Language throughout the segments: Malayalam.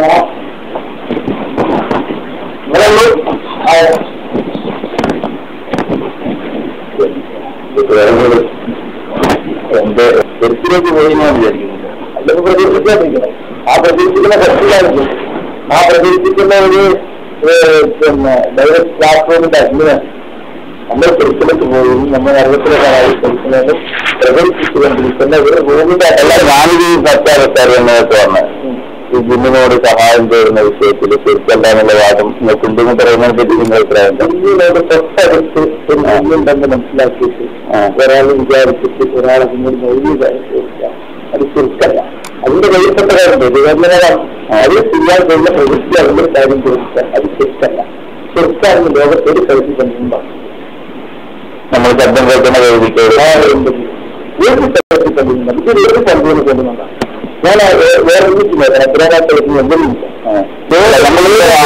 നിങ്ങളൊന്ന് എന്റെ തെരക്കിലേക്ക് പോയി ഞാൻ വിചാരിക്കുന്നില്ല അല്ലെങ്കിൽ പ്രതീക്ഷിക്കാതിരിക്കണം ആ പ്രതീക്ഷിക്കുന്ന കക്ഷിയായിരിക്കും ആ പ്രതീക്ഷിക്കുന്ന ഒരു ഏഹ്, പിന്നെ ഡയറക്ട് ക്ലാസ് റൂമിന്റെ അഡ്മിന് നമ്മൾ തെരക്കിലേക്ക് പോയി നമ്മൾ അറിവത്തിലേക്കായി പഠിക്കുന്നത് പ്രകടിപ്പിച്ചുകൊണ്ടിരിക്കുന്ന ഒരു റൂമിന്റെ അല്ല ഞാനിത് പറ്റാതെക്കാരി എന്നതൊക്കെ പറഞ്ഞത് ഈ ജിമ്മിനോട് സഹായം ചെയ്യുന്ന വിഷയത്തിൽ ശരിക്കല്ല എന്നുള്ള വാദം കുഞ്ഞിന് പറയുന്നതിനെ പറ്റി നിങ്ങൾ അഭിപ്രായം കുഞ്ഞിനോട് തൊട്ടടുത്ത് ഒരു ജിമ്മുണ്ടെന്ന് മനസ്സിലാക്കിയിട്ട് ഒരാൾ വിചാരിച്ചിട്ട് ഒരാളെ മുന്നിൽ മൊഴി ചോദിക്കാം അത് ശരിക്കല്ല അതിന്റെ കയ്യിൽപ്പെട്ട കാര്യം വിവേചനമാണ് അത് ചെയ്യാൻ കഴിയുന്ന പ്രവൃത്തി അതിന്റെ കാര്യം ചോദിച്ചാൽ അത് ശരിക്കല്ല ശരിക്കാണെന്ന് ലോകത്തോട് കരുതി കൊണ്ടുണ്ടാവും നമ്മൾ ശബ്ദം കേൾക്കുന്ന കരുതിക്ക് ഏത് സ്ഥലത്തിൽ കൊണ്ടുവരുന്നത് ഇത് ഏത് സംഭവം കൊണ്ടുവന്നതാണ് ഞാൻ വേറെ അബ്രാഹത്തിൽ എന്തെങ്കിലും നമ്മൾ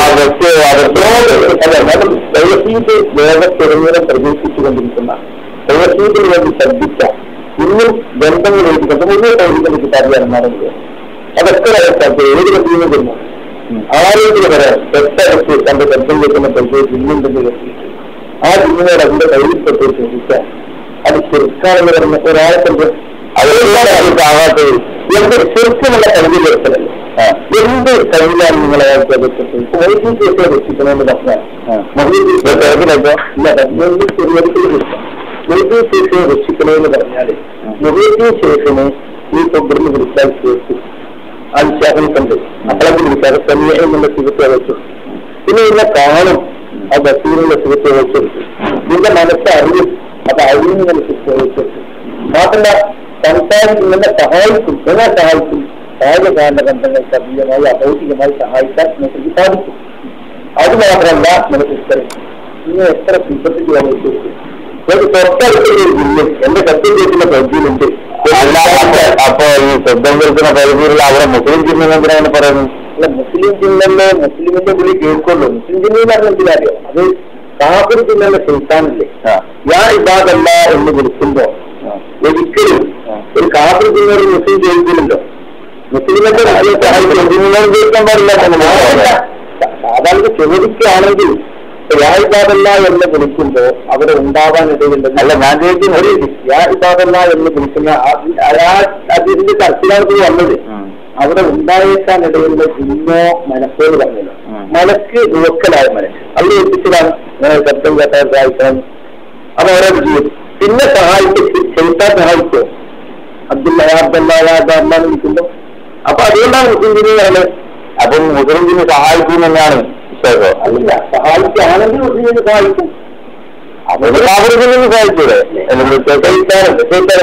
പ്രവൃത്തിയിട്ട് ലോകത്തിറങ്ങിയെ പ്രതീക്ഷിച്ചുകൊണ്ടിരിക്കുന്ന പ്രവൃത്തിയിൽ വേണ്ടി ശ്രദ്ധിച്ച ഇന്നും ബന്ധങ്ങൾ എഴുതിക്കൊണ്ട് മുന്നേ പ്രവൃത്തിക്കുന്ന കിട്ടാറിയാണെന്നാണെങ്കിൽ അതൊക്കെ സ്ഥലത്ത് ഏത് കത്തിയെന്ന് തരുന്നു ആരെങ്കിലും പറയാം തൊട്ടടുത്ത് തന്റെ ബന്ധം കേൾക്കുന്ന പരിചയം ഇന്നുണ്ടെന്ന് കരുതിയിട്ട് ആ ജിമ്മിനോട് അതിന്റെ കയ്യിൽപ്പെട്ട് ചോദിച്ചാൽ അത് ചെറുക്കാണെന്ന് പറഞ്ഞ ഒരാളെ കൊണ്ട് അതുകൊണ്ടാകാത്തത് എന്ത് ചെറുക്കമുള്ള കഴിവ് ചേർക്കലല്ലേ എന്ത് കഴിവിലാണ് നിങ്ങൾ അയാൾക്ക് എതിർത്തിട്ട് മൊയ്തീൻ കേസ് രക്ഷിക്കണമെന്ന് പറഞ്ഞാൽ മൊയ്തീൻ കേസിലപ്പോ ഇല്ല എന്ത് ചെറിയൊരു കിട്ടാം മൊയ്തീൻ കേസിനെ രക്ഷിക്കണമെന്ന് പറഞ്ഞാൽ മൊയ്തീൻ ശേഷന് ഈ കൊണ്ടുവന്ന് വിളിച്ചാൽ കേസ് ആ വിശ്വാസം കണ്ട് അപ്പോഴേക്ക് വിളിക്കാതെ തന്നെ എന്നുള്ള സുഖത്തെ വെച്ചു പിന്നെ ഇതിനെ കാണും ആ ബസീറിന്റെ സുഖത്തെ വെച്ചെടുത്തു ഇതിന്റെ മനസ്സ് അറിയും അത് അറിയുന്ന സുഖത്തെ വെച്ചെടുത്തു മാത്രമല്ല സംസാരിക്കുന്നതിനെ സഹായിക്കും എങ്ങനെ സഹായിക്കും കായികകാരന്റെ ബന്ധങ്ങൾക്ക് അതീതമായി അഭൗതികമായി സഹായിക്കാൻ നമുക്ക് സാധിക്കും അത് മാത്രമല്ല നമുക്ക് ഇഷ്ടം ഇനി എത്ര സിമ്പത്തിൽ നമുക്ക് ഒരു തൊട്ടടുത്തൊരു ജില്ല എന്റെ കത്തിൽ കേൾക്കുന്ന പരിധിയിലുണ്ട് അപ്പൊ ഈ ശബ്ദം കേൾക്കുന്ന പരിധിയിലുള്ള അവിടെ മുസ്ലിം ജില്ല എന്തിനാണ് പറയുന്നത് അല്ല മുസ്ലിം ജില്ലയിലെ മുസ്ലിമിന്റെ വിളി കേൾക്കുള്ളൂ മുസ്ലിം ജില്ല എന്ന് പറഞ്ഞ എന്തിനാറിയോ അത് കാഫിർ ജില്ലയിലെ സുൽത്താനില്ലേ ഞാൻ ഇതാകല്ല എന്ന് വിളിക്കുമ്പോ ഒരിക്കലും ഒരു കാഫിർ ജില്ല ഒരു മുസ്ലിം കേൾക്കുന്നുണ്ടോ മുസ്ലിമിന്റെ രാജ്യം സഹായിക്കും കേൾക്കാൻ പാടില്ല സാധാരണ ചോദിക്കുകയാണെങ്കിൽ യാഹിബാദല്ല എന്ന് വിളിക്കുമ്പോ അവിടെ ഉണ്ടാവാൻ ഇടയുണ്ട് അല്ല ഞാൻ ചോദിക്കുന്ന ഒരു യാഹിബാദല്ല എന്ന് വിളിക്കുന്ന ആ- ആ- അതിന്റെ ചർച്ചയിലാണ് വന്നത് അവിടെ ഉണ്ടായേക്കാൻ ഇടയുള്ള ജിന്നോ മനസ്സോട് പറഞ്ഞത് മനസ്സ് യുവക്കലായ മനസ്സ് അവിടെ എത്തിച്ചതാണ് ഞാൻ ശബ്ദം കേട്ടാൽ സഹായിക്കണം അത് അവരോട് ചെയ്യും പിന്നെ സഹായിച്ച് ചെയ്താൽ സഹായിച്ചോ അബ്ദുല്ല അബ്ദുല്ലാന്ന് വിളിക്കുമ്പോ അപ്പൊ അതുകൊണ്ടാണ് മുസ്ലിം ജില്ല പറയുന്നത് അപ്പം മുസ്ലിം ജില്ല സഹായിക്കും എന്നാണ് വിശ്വാസം അല്ല സഹായിക്കുകയാണെങ്കിൽ മുസ്ലിം ജില്ല സഹായിക്കും അതൊരു കാബറിജിനെ സഹായിക്കൂടെ സഹായിക്കും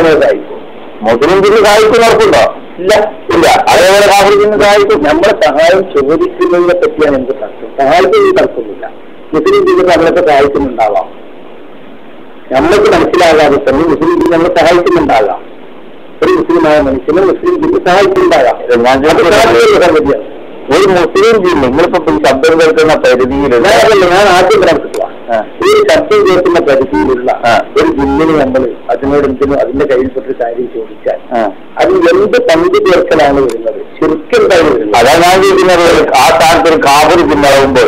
മുസ്ലിം ജില്ല സഹായിക്കുന്ന ഉറപ്പുണ്ടോ ഇല്ല ഇല്ല അതേപോലെ കാബറിജിനെ സഹായിക്കും നമ്മളെ സഹായം ചോദിക്കുന്നതിനെ പറ്റിയാണ് എന്ത് തർക്കം സഹായിക്കുന്ന തർക്കമില്ല മുസ്ലിം ജില്ല നമ്മളൊക്കെ സഹായിക്കുന്നുണ്ടാവാം നമ്മൾക്ക് മനസ്സിലാകാതെ തന്നെ മുസ്ലിം ജില്ല നമ്മളെ സഹായിക്കുന്നുണ്ടാകാം ഒരു മുസ്ലിമായ മനുഷ്യനെ മുസ്ലിം ജില്ല സഹായിക്കുന്നുണ്ടാകാം ഞാൻ സംഗതിയാണ് ഒരു മുസ്ലിം ജില്ല നിങ്ങളിപ്പോ ഈ ശബ്ദം കേൾക്കുന്ന പരിധിയിലുള്ള ഞാൻ ആദ്യം നടത്തുക ഈ ശബ്ദം കേൾക്കുന്ന പരിധിയിലുള്ള ഒരു ജില്ലിന് നമ്മൾ അതിനോട് എന്തിനും അതിന്റെ കയ്യിൽപ്പെട്ടൊരു കാര്യം ചോദിച്ചാൽ അത് എന്ത് പങ്ക് ചേർക്കലാണ് വരുന്നത് ശരിക്കും അതാണ് ഞാൻ ചോദിക്കുന്നത് ആ സ്ഥാനത്ത് ഒരു കാബർ ജില്ലാകുമ്പോൾ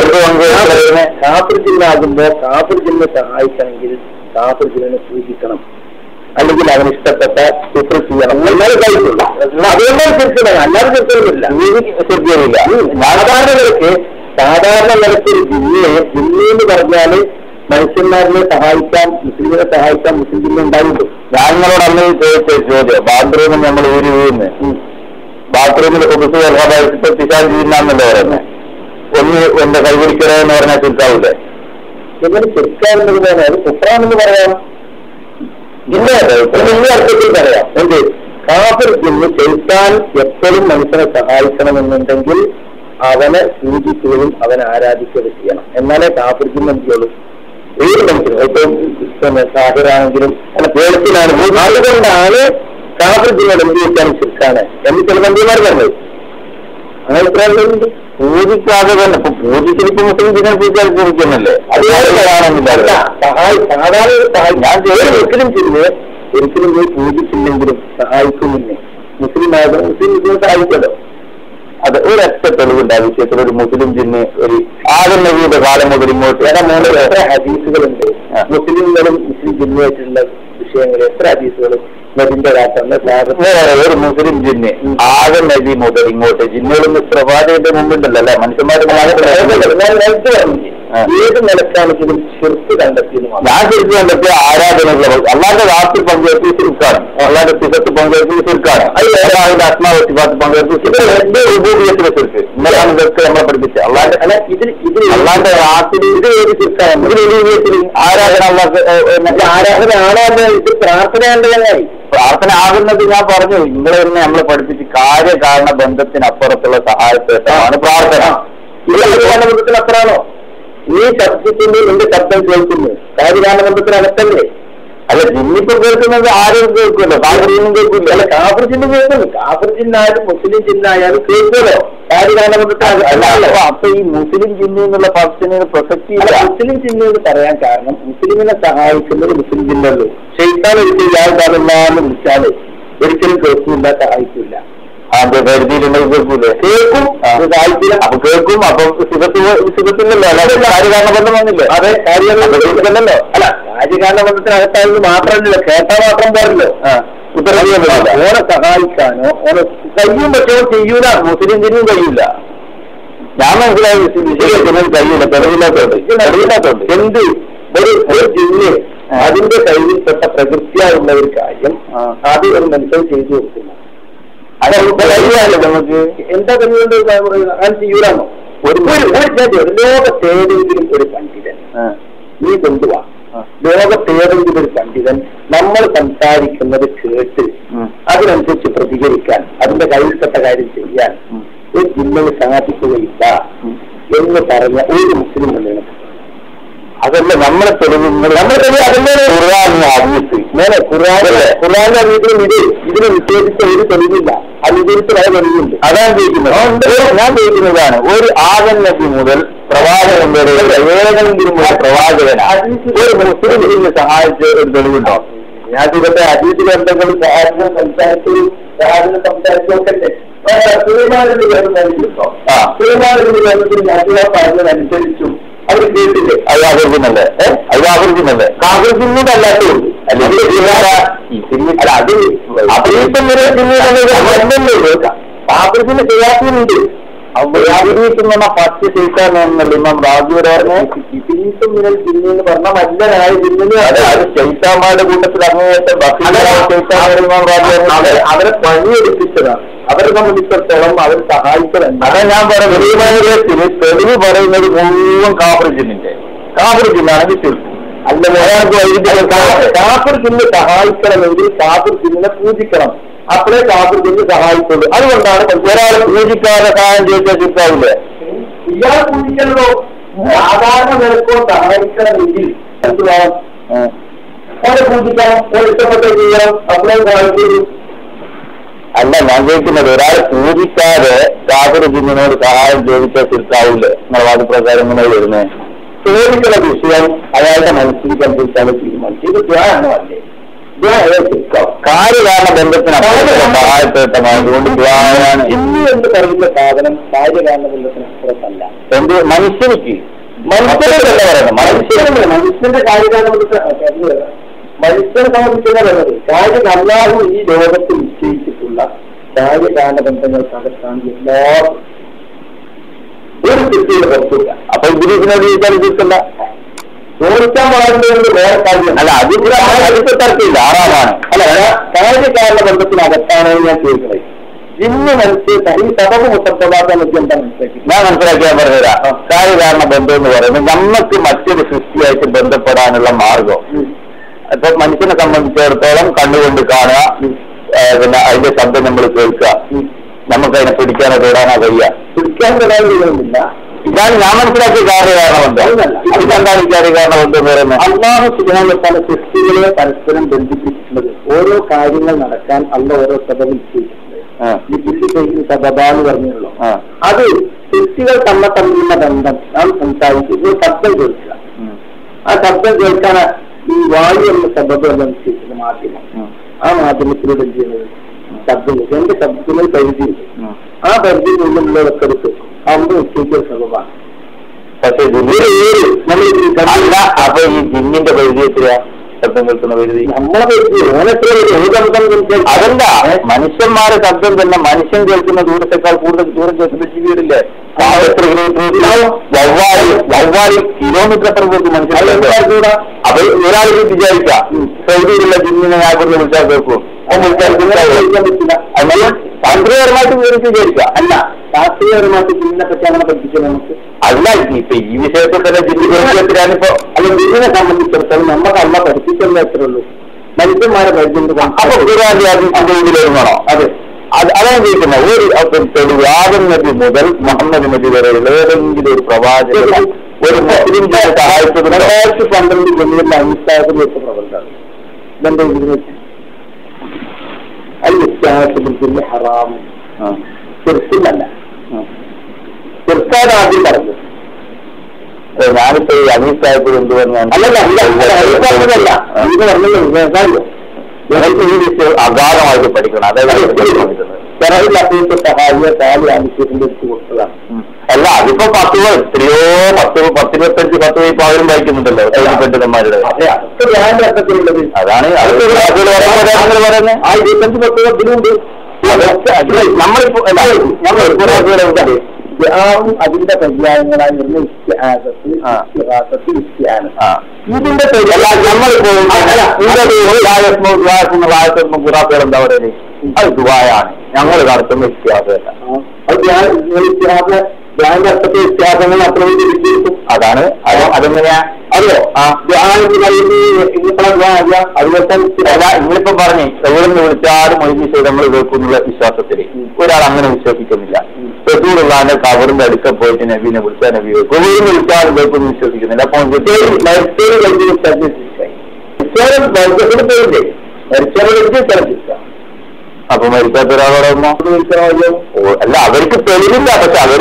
കാബർ ജില്ലാകുമ്പോ കാബർ ജില്ല സഹായിക്കണമെങ്കിൽ കാബർ ജില്ലിനെ സൂചിക്കണം അല്ലെങ്കിൽ അവന് ഇഷ്ടപ്പെട്ട സൂപ്പർ ചെയ്യണം എന്നാലും കഴിക്കുള്ളൂ അതുകൊണ്ടാണ് തീർച്ചയായും അല്ലാതെ തീർച്ചയായില്ല തീർച്ചയായില്ല സാധാരണ നിലക്ക് സാധാരണ നിലക്ക് ഒരു ജില്ലയെ ജില്ല എന്ന് പറഞ്ഞാല് മനുഷ്യന്മാരിനെ സഹായിക്കാൻ മുസ്ലിമിനെ സഹായിക്കാൻ മുസ്ലിം ജില്ല ഉണ്ടാവുള്ളൂ ഞാൻ നിങ്ങളോട് അന്ന് ചോദിച്ച ചോദ്യം ബാത്റൂമിൽ നമ്മൾ ഊരി വീഴുന്നത് ബാത്റൂമിൽ കൊതുസ് ഇപ്പൊ പിശാൻ ചെയ്യുന്നല്ലോ പറയുന്നത് ഒന്ന് എന്റെ കൈപിടിക്കണേ എന്ന് പറഞ്ഞാൽ ചുരുക്കാവൂലേ എങ്ങനെ ചുരുക്കാവുന്നത് പോലെ അത് കുപ്രാണെന്ന് പറയാം ഇല്ല വലിയ അർത്ഥത്തിൽ പറയാം എന്ത് കാഫിർ ജിന്ന് ചെയ്താൻ എപ്പോഴും മനുഷ്യനെ സഹായിക്കണമെന്നുണ്ടെങ്കിൽ അവനെ സൂചിക്കുകയും അവനെ ആരാധിക്കുകയും ചെയ്യണം എന്നാലേ കാഫിർ ജിന്ന് എന്ത് ചെയ്യുള്ളൂ ഏത് മനുഷ്യനും ഇപ്പം പിന്നെ സാഹിറാണെങ്കിലും അല്ല കേൾക്കിലാണെങ്കിലും അതുകൊണ്ടാണ് കാഫിർ ജിന്നോട് എന്ത് ചോദിച്ചാലും ശിർക്കാണ് എന്ന് ചില മന്ത്രിമാർ പറഞ്ഞത് അങ്ങനെ അഭിപ്രായങ്ങളുണ്ട് പൂജിക്കാതെ തന്നെ ഇപ്പൊ പൂജിച്ചിരിക്കും മുസ്ലിം ദിനം പൂജിച്ചാൽ പൂജിക്കുന്നല്ലേ അതുപോലെ കാണുന്നില്ല സഹായി സാധാരണ സഹായി ഞാൻ ചെയ്ത് ഒരിക്കലും ചെയ്ത് ഒരിക്കലും പോയി പൂജിച്ചില്ലെങ്കിലും സഹായിക്കുന്നില്ലേ മുസ്ലിം ആയത് മുസ്ലിം ഇതിനെ സഹായിക്കല്ലോ അത് ഒരൊറ്റ തെളിവുണ്ട് ആ വിഷയത്തിൽ ഒരു മുസ്ലിം ജിന്ന് ഒരു ആദം നബിയുടെ കാലം മുതൽ ഇങ്ങോട്ട് വേറെ മൂന്ന് എത്ര ഹദീസുകളുണ്ട് ആ. മുസ്ലിങ്ങളും മുസ്ലിം ജിന്നുമായിട്ടുള്ള വിഷയങ്ങൾ എത്ര ഹദീസുകൾ നബിന്റെ കാലത്തുള്ള സാഹചര്യം വേറെ ഒരു മുസ്ലിം ജിന്ന് ആദം നബി മുതൽ ഇങ്ങോട്ട് ജിന്നുകളൊന്നും പ്രവാചകന്റെ മുമ്പുണ്ടല്ലോ അല്ലെ മനുഷ്യന്മാരുടെ ആ. ഏത് നിലക്കാണെങ്കിലും ചെറുത്ത് കണ്ടെത്തിയെന്ന് മാത്രം. ഞാൻ ശരിക്കും കണ്ടെത്തിയ ആരാധനകൾ അള്ളാന്റെ വാർത്ത പങ്കെടുത്ത് ശിർക്കാണ് അള്ളാന്റെ സിഹത്ത് പങ്കെടുത്ത് ശിർക്കാണ് അത് വേറെ ആളുടെ ആത്മാവത്തിഭാഗത്ത് പങ്കെടുത്ത് എന്റെ ഉപയോഗത്തിലെ ശിർക്ക് ഇന്നലാണ് ഇതൊക്കെ നമ്മളെ പഠിപ്പിച്ച അള്ളാന്റെ അല്ല ഇതിൽ ഇതിൽ അള്ളാന്റെ വാർത്തിൽ ഇത് ഏത് ശിർക്കാണ് ഇതിൽ ഉപയോഗത്തിൽ ആരാധന അള്ളാഹ് മറ്റേ ആരാധന ആണോ ഇത് പ്രാർത്ഥനയായി പ്രാർത്ഥന ആകുന്നത് ഞാൻ പറഞ്ഞു നിങ്ങൾ തന്നെ നമ്മളെ പഠിപ്പിച്ച് കാര്യകാരണ ബന്ധത്തിനപ്പുറത്തുള്ള സഹായത്തേട്ടമാണ് പ്രാർത്ഥന കാര്യകാരണബന്ധത്തിന് അപ്പുറമാണോ നീ ശബ്ദത്തിന്റെ നിന്റെ ശബ്ദം കേൾക്കുന്നു കാര്യകാരണബന്ധത്തിന് അകത്തല്ലേ അല്ല ജിന്നിപ്പോ കേൾക്കുന്നത് ആരും കേൾക്കുമല്ലോ താങ്കളൊന്നും കേൾക്കില്ല അല്ല കാഫർ ചിഹ്നം കേൾക്കുന്നു കാഫർ ചിഹ്നായാലും മുസ്ലിം ചിഹ്നായാലും കേൾക്കുമല്ലോ കാര്യകാരണബന്ധത്തിന് അല്ല അകത്തല്ലേ അപ്പൊ അപ്പൊ ഈ മുസ്ലിം ജിന്നി എന്നുള്ള പദത്തിന് പ്രസക്തി അല്ല, ഇല്ല മുസ്ലിം ചിഹ്നം എന്ന് പറയാൻ കാരണം മുസ്ലിമിനെ സഹായിക്കുന്നത് മുസ്ലിം ചിഹ്നമല്ലോ ഷെയ്ത്താൻ ഒരിക്കലും ഇയാൾക്കാണെന്ന് വിളിച്ചാല് ഒരിക്കലും കേൾക്കില്ല സഹായിക്കില്ല അതിന്റെ പരിധിയിലുണ്ടെങ്കിൽ കേൾക്കൂലേ കേൾക്കും ആ. സഹായിക്കില്ല അപ്പൊ കേൾക്കും അപ്പൊ സുഖത്ത് സുഖത്തില്ലല്ലോ അല്ലാതെ കാര്യകാരണ ബന്ധം വന്നില്ലേ അതെ കാര്യകാരണമല്ലോ അല്ല കാര്യകാരണബന്ധത്തിനകത്തായത് മാത്രമല്ല കേട്ടാ മാത്രം പോരല്ലോ ഉത്തരവില്ല ഓനെ സഹായിക്കാനോ ഓനെ കഴിയും പക്ഷേ ഓൻ ചെയ്യൂല മുസ്ലിം ജിന്നും കഴിയില്ല ഞാൻ മനസ്സിലായി വിശേഷിക്കുന്നത് കഴിയില്ല തെളിവില്ലാത്തോണ്ട് തെളിവില്ലാത്തോണ്ട് എന്ത് ഒരു ഒരു ജിന്ന് അതിന്റെ കയ്യിൽപ്പെട്ട പ്രകൃതിയായുള്ള ഒരു കാര്യം ആ. അത് ഒരു മനുഷ്യൻ ചെയ്തു കൊടുക്കുന്നു അത് നമുക്ക് കഴിയാലോ നമുക്ക് എന്താ കഴിയുകൊണ്ട് അത് ചെയ്യൂലാണോ ഒരു ഒരു ഒരു ചോദ്യം, ഒരു ലോകത്തേതെങ്കിലും ഒരു പണ്ഡിതൻ ആ. നീ കൊണ്ടുവാ ആ. ലോകത്തേതെങ്കിലും ഒരു പണ്ഡിതൻ നമ്മൾ സംസാരിക്കുന്നത് കേട്ട് ഉം. അതിനനുസരിച്ച് പ്രതികരിക്കാൻ അതിന്റെ കയ്യിൽപ്പെട്ട കാര്യം ചെയ്യാൻ ഉം. ഒരു ജില്ലയിൽ സാധിക്കുകയില്ല ഉം. എന്ന് പറഞ്ഞ ഒരു മുസ്ലിം പണ്ഡിതനും അതല്ല നമ്മളെ തെളിവ് നമ്മളെ തെളിവ് അതിന്റെ ഖുർആൻ ഹദീസ് നേരെ ഖുർആാനിലെ ഖുർആാനിലെ വീട്ടിലും ഇത് ഇതിന് നിഷേധിച്ച ഒരു തെളിവില്ല അനുസരിച്ച് വരെ തെളിവുണ്ട് അതാണ് ചോദിക്കുന്നത് ഒരു- ഞാൻ ചോദിക്കുന്നതാണ് ഒരു ആദം നബി മുതൽ പ്രവാചകൻ വരെ ഏതെങ്കിലും ഒരു പ്രവാചകൻ ഒരു മുസ്ലിമിനെ സഹായിച്ച ഒരു തെളിവുണ്ടോ ഞാൻ ഇതൊക്കെ അതീതി ബന്ധങ്ങളും സഹാബിനെ സംസാരിച്ചു സഹാബിനെ സംസാരിച്ചോക്കല്ലേ സുലൈമാനിന്റെ കേട്ടോ ആ. സുലൈമാനിന്റെ കേരളത്തിൽ ഞാൻ പറഞ്ഞതനുസരിച്ചു അവർ കേട്ടില്ലേ അത് ആവർത്തിക്കുന്നല്ലേ അത് ആവർത്തിക്കുന്നല്ലേ കാഫിർ അല്ലാത്തതുണ്ട് അല്ലെങ്കിൽ ഈ സിനിമ അല്ല അത് അഭിനയിപ്പം വരെ സിനിമ കാപ്പറിന് ചെയ്യാത്തുണ്ട് അഭിനയിക്കുന്ന പത്ത് ശൈത്താണെന്നല്ല ഇമാം റാജു പറഞ്ഞ് ഇതിനീസം മിനൽ ജിന്ന് എന്ന് പറഞ്ഞ മല്ലനായ ജിന്നിന് അത് അത് ശൈത്താന്മാരുടെ കൂട്ടത്തിൽ അങ്ങേയറ്റം ശൈത്താൻ ഇമാം റാജു അവരെ പറഞ്ഞത് അവരെ പണിയെടുപ്പിച്ചതാണ് അവരെ സംബന്ധിച്ചിടത്തോളം അവർ സഹായിച്ചതല്ല അതാ ഞാൻ പറഞ്ഞ വെളിമാനത്തിന് തെളിവ് പറയുന്നത് മുഴുവൻ കാഫറിജിന്റെ കാഫറിജിന്നാണ് വിശ്വസിച്ചത് അല്ല അയാൾക്ക് വൈദ്യുതി കാഫർ ജിന്ന് സഹായിക്കണമെങ്കിൽ കാഫർ ജിന്നിനെ പൂജിക്കണം അപ്പോഴേ കാഫർ ജിന്ന് സഹായിക്കുള്ളൂ അതുകൊണ്ടാണ് ഒരാൾ പൂജിക്കാതെ സഹായം ചോദിച്ചാൽ ചിത്താവില്ലേ ഇയാൾ പൂജിക്കണല്ലോ സാധാരണ നിരക്കോ സഹായിക്കണമെങ്കിൽ എന്ത് വേണം ഓരെ പൂജിക്കണം ഓരെ ഇഷ്ടപ്പെട്ട ചെയ്യണം അപ്പോഴേ സഹായിക്കുള്ളൂ അല്ല ഞാൻ ചോദിക്കുന്നത് ഒരാൾ പൂജിക്കാതെ കാഫർ ജിന്നിനോട് സഹായം ചോദിച്ചാൽ ചിത്താവില്ലേ നിങ്ങളെ വാദപ്രകാരം ഇങ്ങനെ വരുന്നത് ചോദിക്കുന്ന വിഷയം അയാളുടെ മനസ്സിലേക്ക് അനുസരിച്ചാണ് തീരുമാനിച്ചത് ഇത് ധ്യാനമോ അല്ലേ ധ്യാനം ശരിക്കാം കാര്യകാരണ ബന്ധത്തിന് സഹായത്തേട്ടമായതുകൊണ്ട് ദ്വാരാണ് ജിന്ന് എന്ന് പറയുന്ന സാധനം കാര്യകാരണബന്ധത്തിന് അപ്പുറത്തല്ല എന്ത് മനുഷ്യനിക്ക് മനുഷ്യനല്ല പറയുന്നത് മനുഷ്യൻ മനുഷ്യനല്ല മനുഷ്യന്റെ കാര്യകാരണബന്ധത്തിന് മനുഷ്യനെ സംബന്ധിക്കുന്ന പറയുന്നത് കാര്യം അല്ലാഹു ഈ ലോകത്തിൽ നിശ്ചയിച്ചിട്ടുള്ള കാര്യകാരണബന്ധങ്ങൾക്കകത്താണ് എല്ലാ ഒരു തെറ്റിയുടെ പുറത്തില്ല അപ്പൊ ഇംഗ്ലീഷിനോട് ചോദിച്ചാൽ ചിത്തല്ല ചോദിക്കാൻ പാടുന്നത് വേറെ കാര്യം അല്ല അതിന്റെ അടുത്ത തർക്കമില്ല ആറാമാണ് അല്ല കാര്യകാരണ ബന്ധത്തിനകത്താണ് ഞാൻ ചോദിക്കുന്നത് ജിന്ന് മനസ്സ് ഈ സബബ് മുത്തപ്പതാത്ത എനിക്ക് എന്താ മനസ്സിലാക്കി ഞാൻ മനസ്സിലാക്കിയാൽ പറഞ്ഞുതരാം കാര്യകാരണ ബന്ധം എന്ന് പറയുന്നത് നമുക്ക് മറ്റൊരു സൃഷ്ടിയായിട്ട് ബന്ധപ്പെടാനുള്ള മാർഗം ഇപ്പൊ മനുഷ്യനെ സംബന്ധിച്ചിടത്തോളം കണ്ണുകൊണ്ട് കാണുക ഏ, പിന്നെ അതിന്റെ ശബ്ദം നമ്മൾ കേൾക്കുക നമുക്ക് അതിനെ പിടിക്കാനോ തൊടാനോ കഴിയുക പിടിക്കാൻ തരാൻ കഴിയുന്നില്ല ഇതാണ് ഞാൻ മനസ്സിലാക്കിയ കാര്യകാരണ ബന്ധം ഇതെന്താണ് ഈ കാര്യകാരണ ബന്ധം എന്ന് പറയുന്നത് അള്ളാഹു സുബാന പല സൃഷ്ടികളെ പരസ്പരം ബന്ധിപ്പിച്ചിട്ടുള്ളത് ഓരോ കാര്യങ്ങൾ നടക്കാൻ അല്ല ഓരോ സബബ് നിശ്ചയിച്ചിട്ടുണ്ട് ആ, ഈ ബില്ല് ചെയ്യുന്ന സബബാന്ന് പറഞ്ഞുള്ളൂ ആ, അത് സൃഷ്ടികൾ തമ്മ തമ്മിലുള്ള ബന്ധം നാം സംസാരിക്കുന്നത് ശബ്ദം കേൾക്കുക ഉം, ആ ശബ്ദം കേൾക്കാൻ ഈ വായു എന്ന സബബ് എന്ന് നിശ്ചയിച്ചത് മാധ്യമം ഉം. ആ മാധ്യമത്തിലൂടെ എന്ത് ചെയ്യുന്നത് ശബ്ദം കേൾക്കും എന്റെ ശബ്ദത്തിന് ഒരു പരിധിയുണ്ട് ഉം. ആ പരിധിക്കുള്ളിലുള്ളതൊക്കെ എടുത്ത് അവന്റെ ഉച്ചയ്ക്ക് ഒരു സബബാണ് പക്ഷെ ജിന്നിന് നമ്മൾ അല്ല അപ്പൊ ഈ ജിന്നിന്റെ പരിധി എത്രയാ ശബ്ദം കേൾക്കുന്ന പരിധി നമ്മളെ പരിധി ഓനെത്ര വരും? ഒരു ശബ്ദം കേൾക്കാൻ- അതല്ല മനുഷ്യന്മാരെ ശബ്ദം തന്നെ മനുഷ്യൻ കേൾക്കുന്ന ദൂരത്തെക്കാൾ കൂടുതൽ ദൂരം കേൾക്കുന്ന ജീവികളില്ലേ ആ എത്ര കിലോമീറ്റർ വവ്വാല് വവ്വാല് കിലോമീറ്റർ എത്ര പേർക്ക് മനുഷ്യൻ കേൾക്കും? അപ്പൊ ഒരാൾക്ക് വിചാരിക്കാം സൗദിയിലുള്ള ജിന്നിനെ ഞാൻ ഇവിടെ വിളിച്ചാൽ കേൾക്കും അവൻ വിളിച്ചാൽ ജിന്നിനെ കേൾക്കാൻ പറ്റില്ല അങ്ങനെ തന്ത്രപരമായിട്ട് വിവരിച്ച് വിചാരിക്കാം അല്ല ശാസ്ത്രീയപരമായിട്ട് ഇതിനെ പറ്റി അങ്ങനെ പഠിപ്പിക്കാൻ നമുക്ക് അല്ല ഇപ്പൊ ഈ വിഷയത്തിൽ തന്നെ ജിന്നി കേൾക്കാനിപ്പോ അല്ല ഇതിനെ സംബന്ധിച്ചിടത്തോളം നമുക്ക് അല്ല പഠിപ്പിക്കുന്ന എത്ര ഉള്ളൂ മനുഷ്യന്മാരെ പരിചയം അപ്പൊ ഖുർആന്റെ അതിന്റെ ഇതിലേണോ അതെ അത് അതാണ് ചോദിക്കുന്നത് ഒരു അപ്പം തെളിവ് ആദം നബി മുതൽ മുഹമ്മദ് നബി വരെയുള്ള ഏതെങ്കിലും ഒരു പ്രവാചകൻ ഒരു മുസ്ലിം സഹായിച്ചതിന് രണ്ടായിരത്തി പന്ത്രണ്ട് ജനുവരിയിൽ അഭിപ്രായത്തിൽ വെച്ച പ്രബന്ധമാണ് ഇതെന്താ ഇതിന് വെച്ച് അല്ല ഹറാം ചെറുക്കില്ലല്ല ചെറുക്കാട് ആദ്യം പറഞ്ഞു ഞാനിപ്പോ ഈ അഭിപ്രായത്തിൽ എന്ത് പറഞ്ഞാൽ അല്ലല്ല ഇല്ല, അല്ല, അഭിപ്രായമല്ല ഇത് പറഞ്ഞല്ലോ കാര്യമോ ഞങ്ങൾക്ക് ഈ വിഷയം അഗാധമായിട്ട് പഠിക്കണം അതായത് ചെറവില്ലാത്ത സഹായിയെ കാലി ആവശ്യത്തിന്റെ എടുത്ത് കൊടുത്തതാണ് അല്ല അതിപ്പോ പത്ത് പ- എത്രയോ പത്ത് പത്തിരുപത്തഞ്ച് പത്ത് ഇപ്പൊ അവരും വായിക്കുന്നുണ്ടല്ലോ പണ്ഡിതന്മാരുടെ അതെ അതൊക്കെ വ്യാജ അർത്ഥത്തിലുള്ളത് അതാണ് അത് അതിൽ പറയുന്നത് ആ ഇരുപത്തഞ്ച് പത്ത് ഇതിലുണ്ട് നമ്മളിപ്പോ അല്ല, നമ്മളിപ്പോ ദ്യാവും അതിന്റെ പര്യായങ്ങളായി വരുന്ന ഇസ്തിഹാസത്ത് ആ. ഇസ്തിഹാസത്ത് ഇസ്തിഹാനം ആ. ഇതിന്റെ പേര് അല്ല നമ്മളിപ്പോ അല്ല, ഇതിന്റെ പേര് വായസ്മോ വായസ്മോ വായസ്മോ ഖുറാഫികൾ എന്താ പറയുന്നത് അത് ദുബായാണ് ഞങ്ങൾ നടത്തുന്ന ഇത്യാസമല്ല അത് ധ്യാന ഇസ്തിഹാസ ധ്യാന അർത്ഥത്തെ ഇസ്തിഹാസങ്ങൾ അത്രയും തിരിച്ചിരിക്കും അതാണ് അത് അതെങ്ങനെയാ അറിയോ ആ ധ്യാനം എന്ന് പറയുന്നത് ഇന്നിപ്പോഴാ അതുപോലെ അല്ല നിങ്ങളിപ്പം പറഞ്ഞു എവിടെ നിന്ന് വിളിച്ചാലും മൊയ്തി ചെയ്ത് നമ്മൾ കേൾക്കുന്നുള്ള വിശ്വാസത്തില് ഒരാൾ അങ്ങനെ വിശ്വസിക്കുന്നില്ല റസൂലുള്ളാന്റെ കവറിന്റെ അടുക്ക പോയിട്ട് നബീനെ വിളിച്ചാൽ നബി കേൾക്കും എവിടെ വിളിച്ചാലും കേൾക്കുന്നു വിശ്വസിക്കുന്നില്ല അപ്പൊ മരിച്ചവരെ കഴിഞ്ഞ് വിശ്വാസം ശിക്ഷയായി മരിച്ചവരെ മരിച്ചവരുടെ പേരില്ലേ മരിച്ചവരെ സ്ഥലം ശിക്ഷ അപ്പൊ മരിക്കാത്ത ഒരാളോട് വന്നോ വിളിക്കണമല്ലോ ഓ, അല്ല അവർക്ക് തെളിവില്ല പക്ഷെ അവർ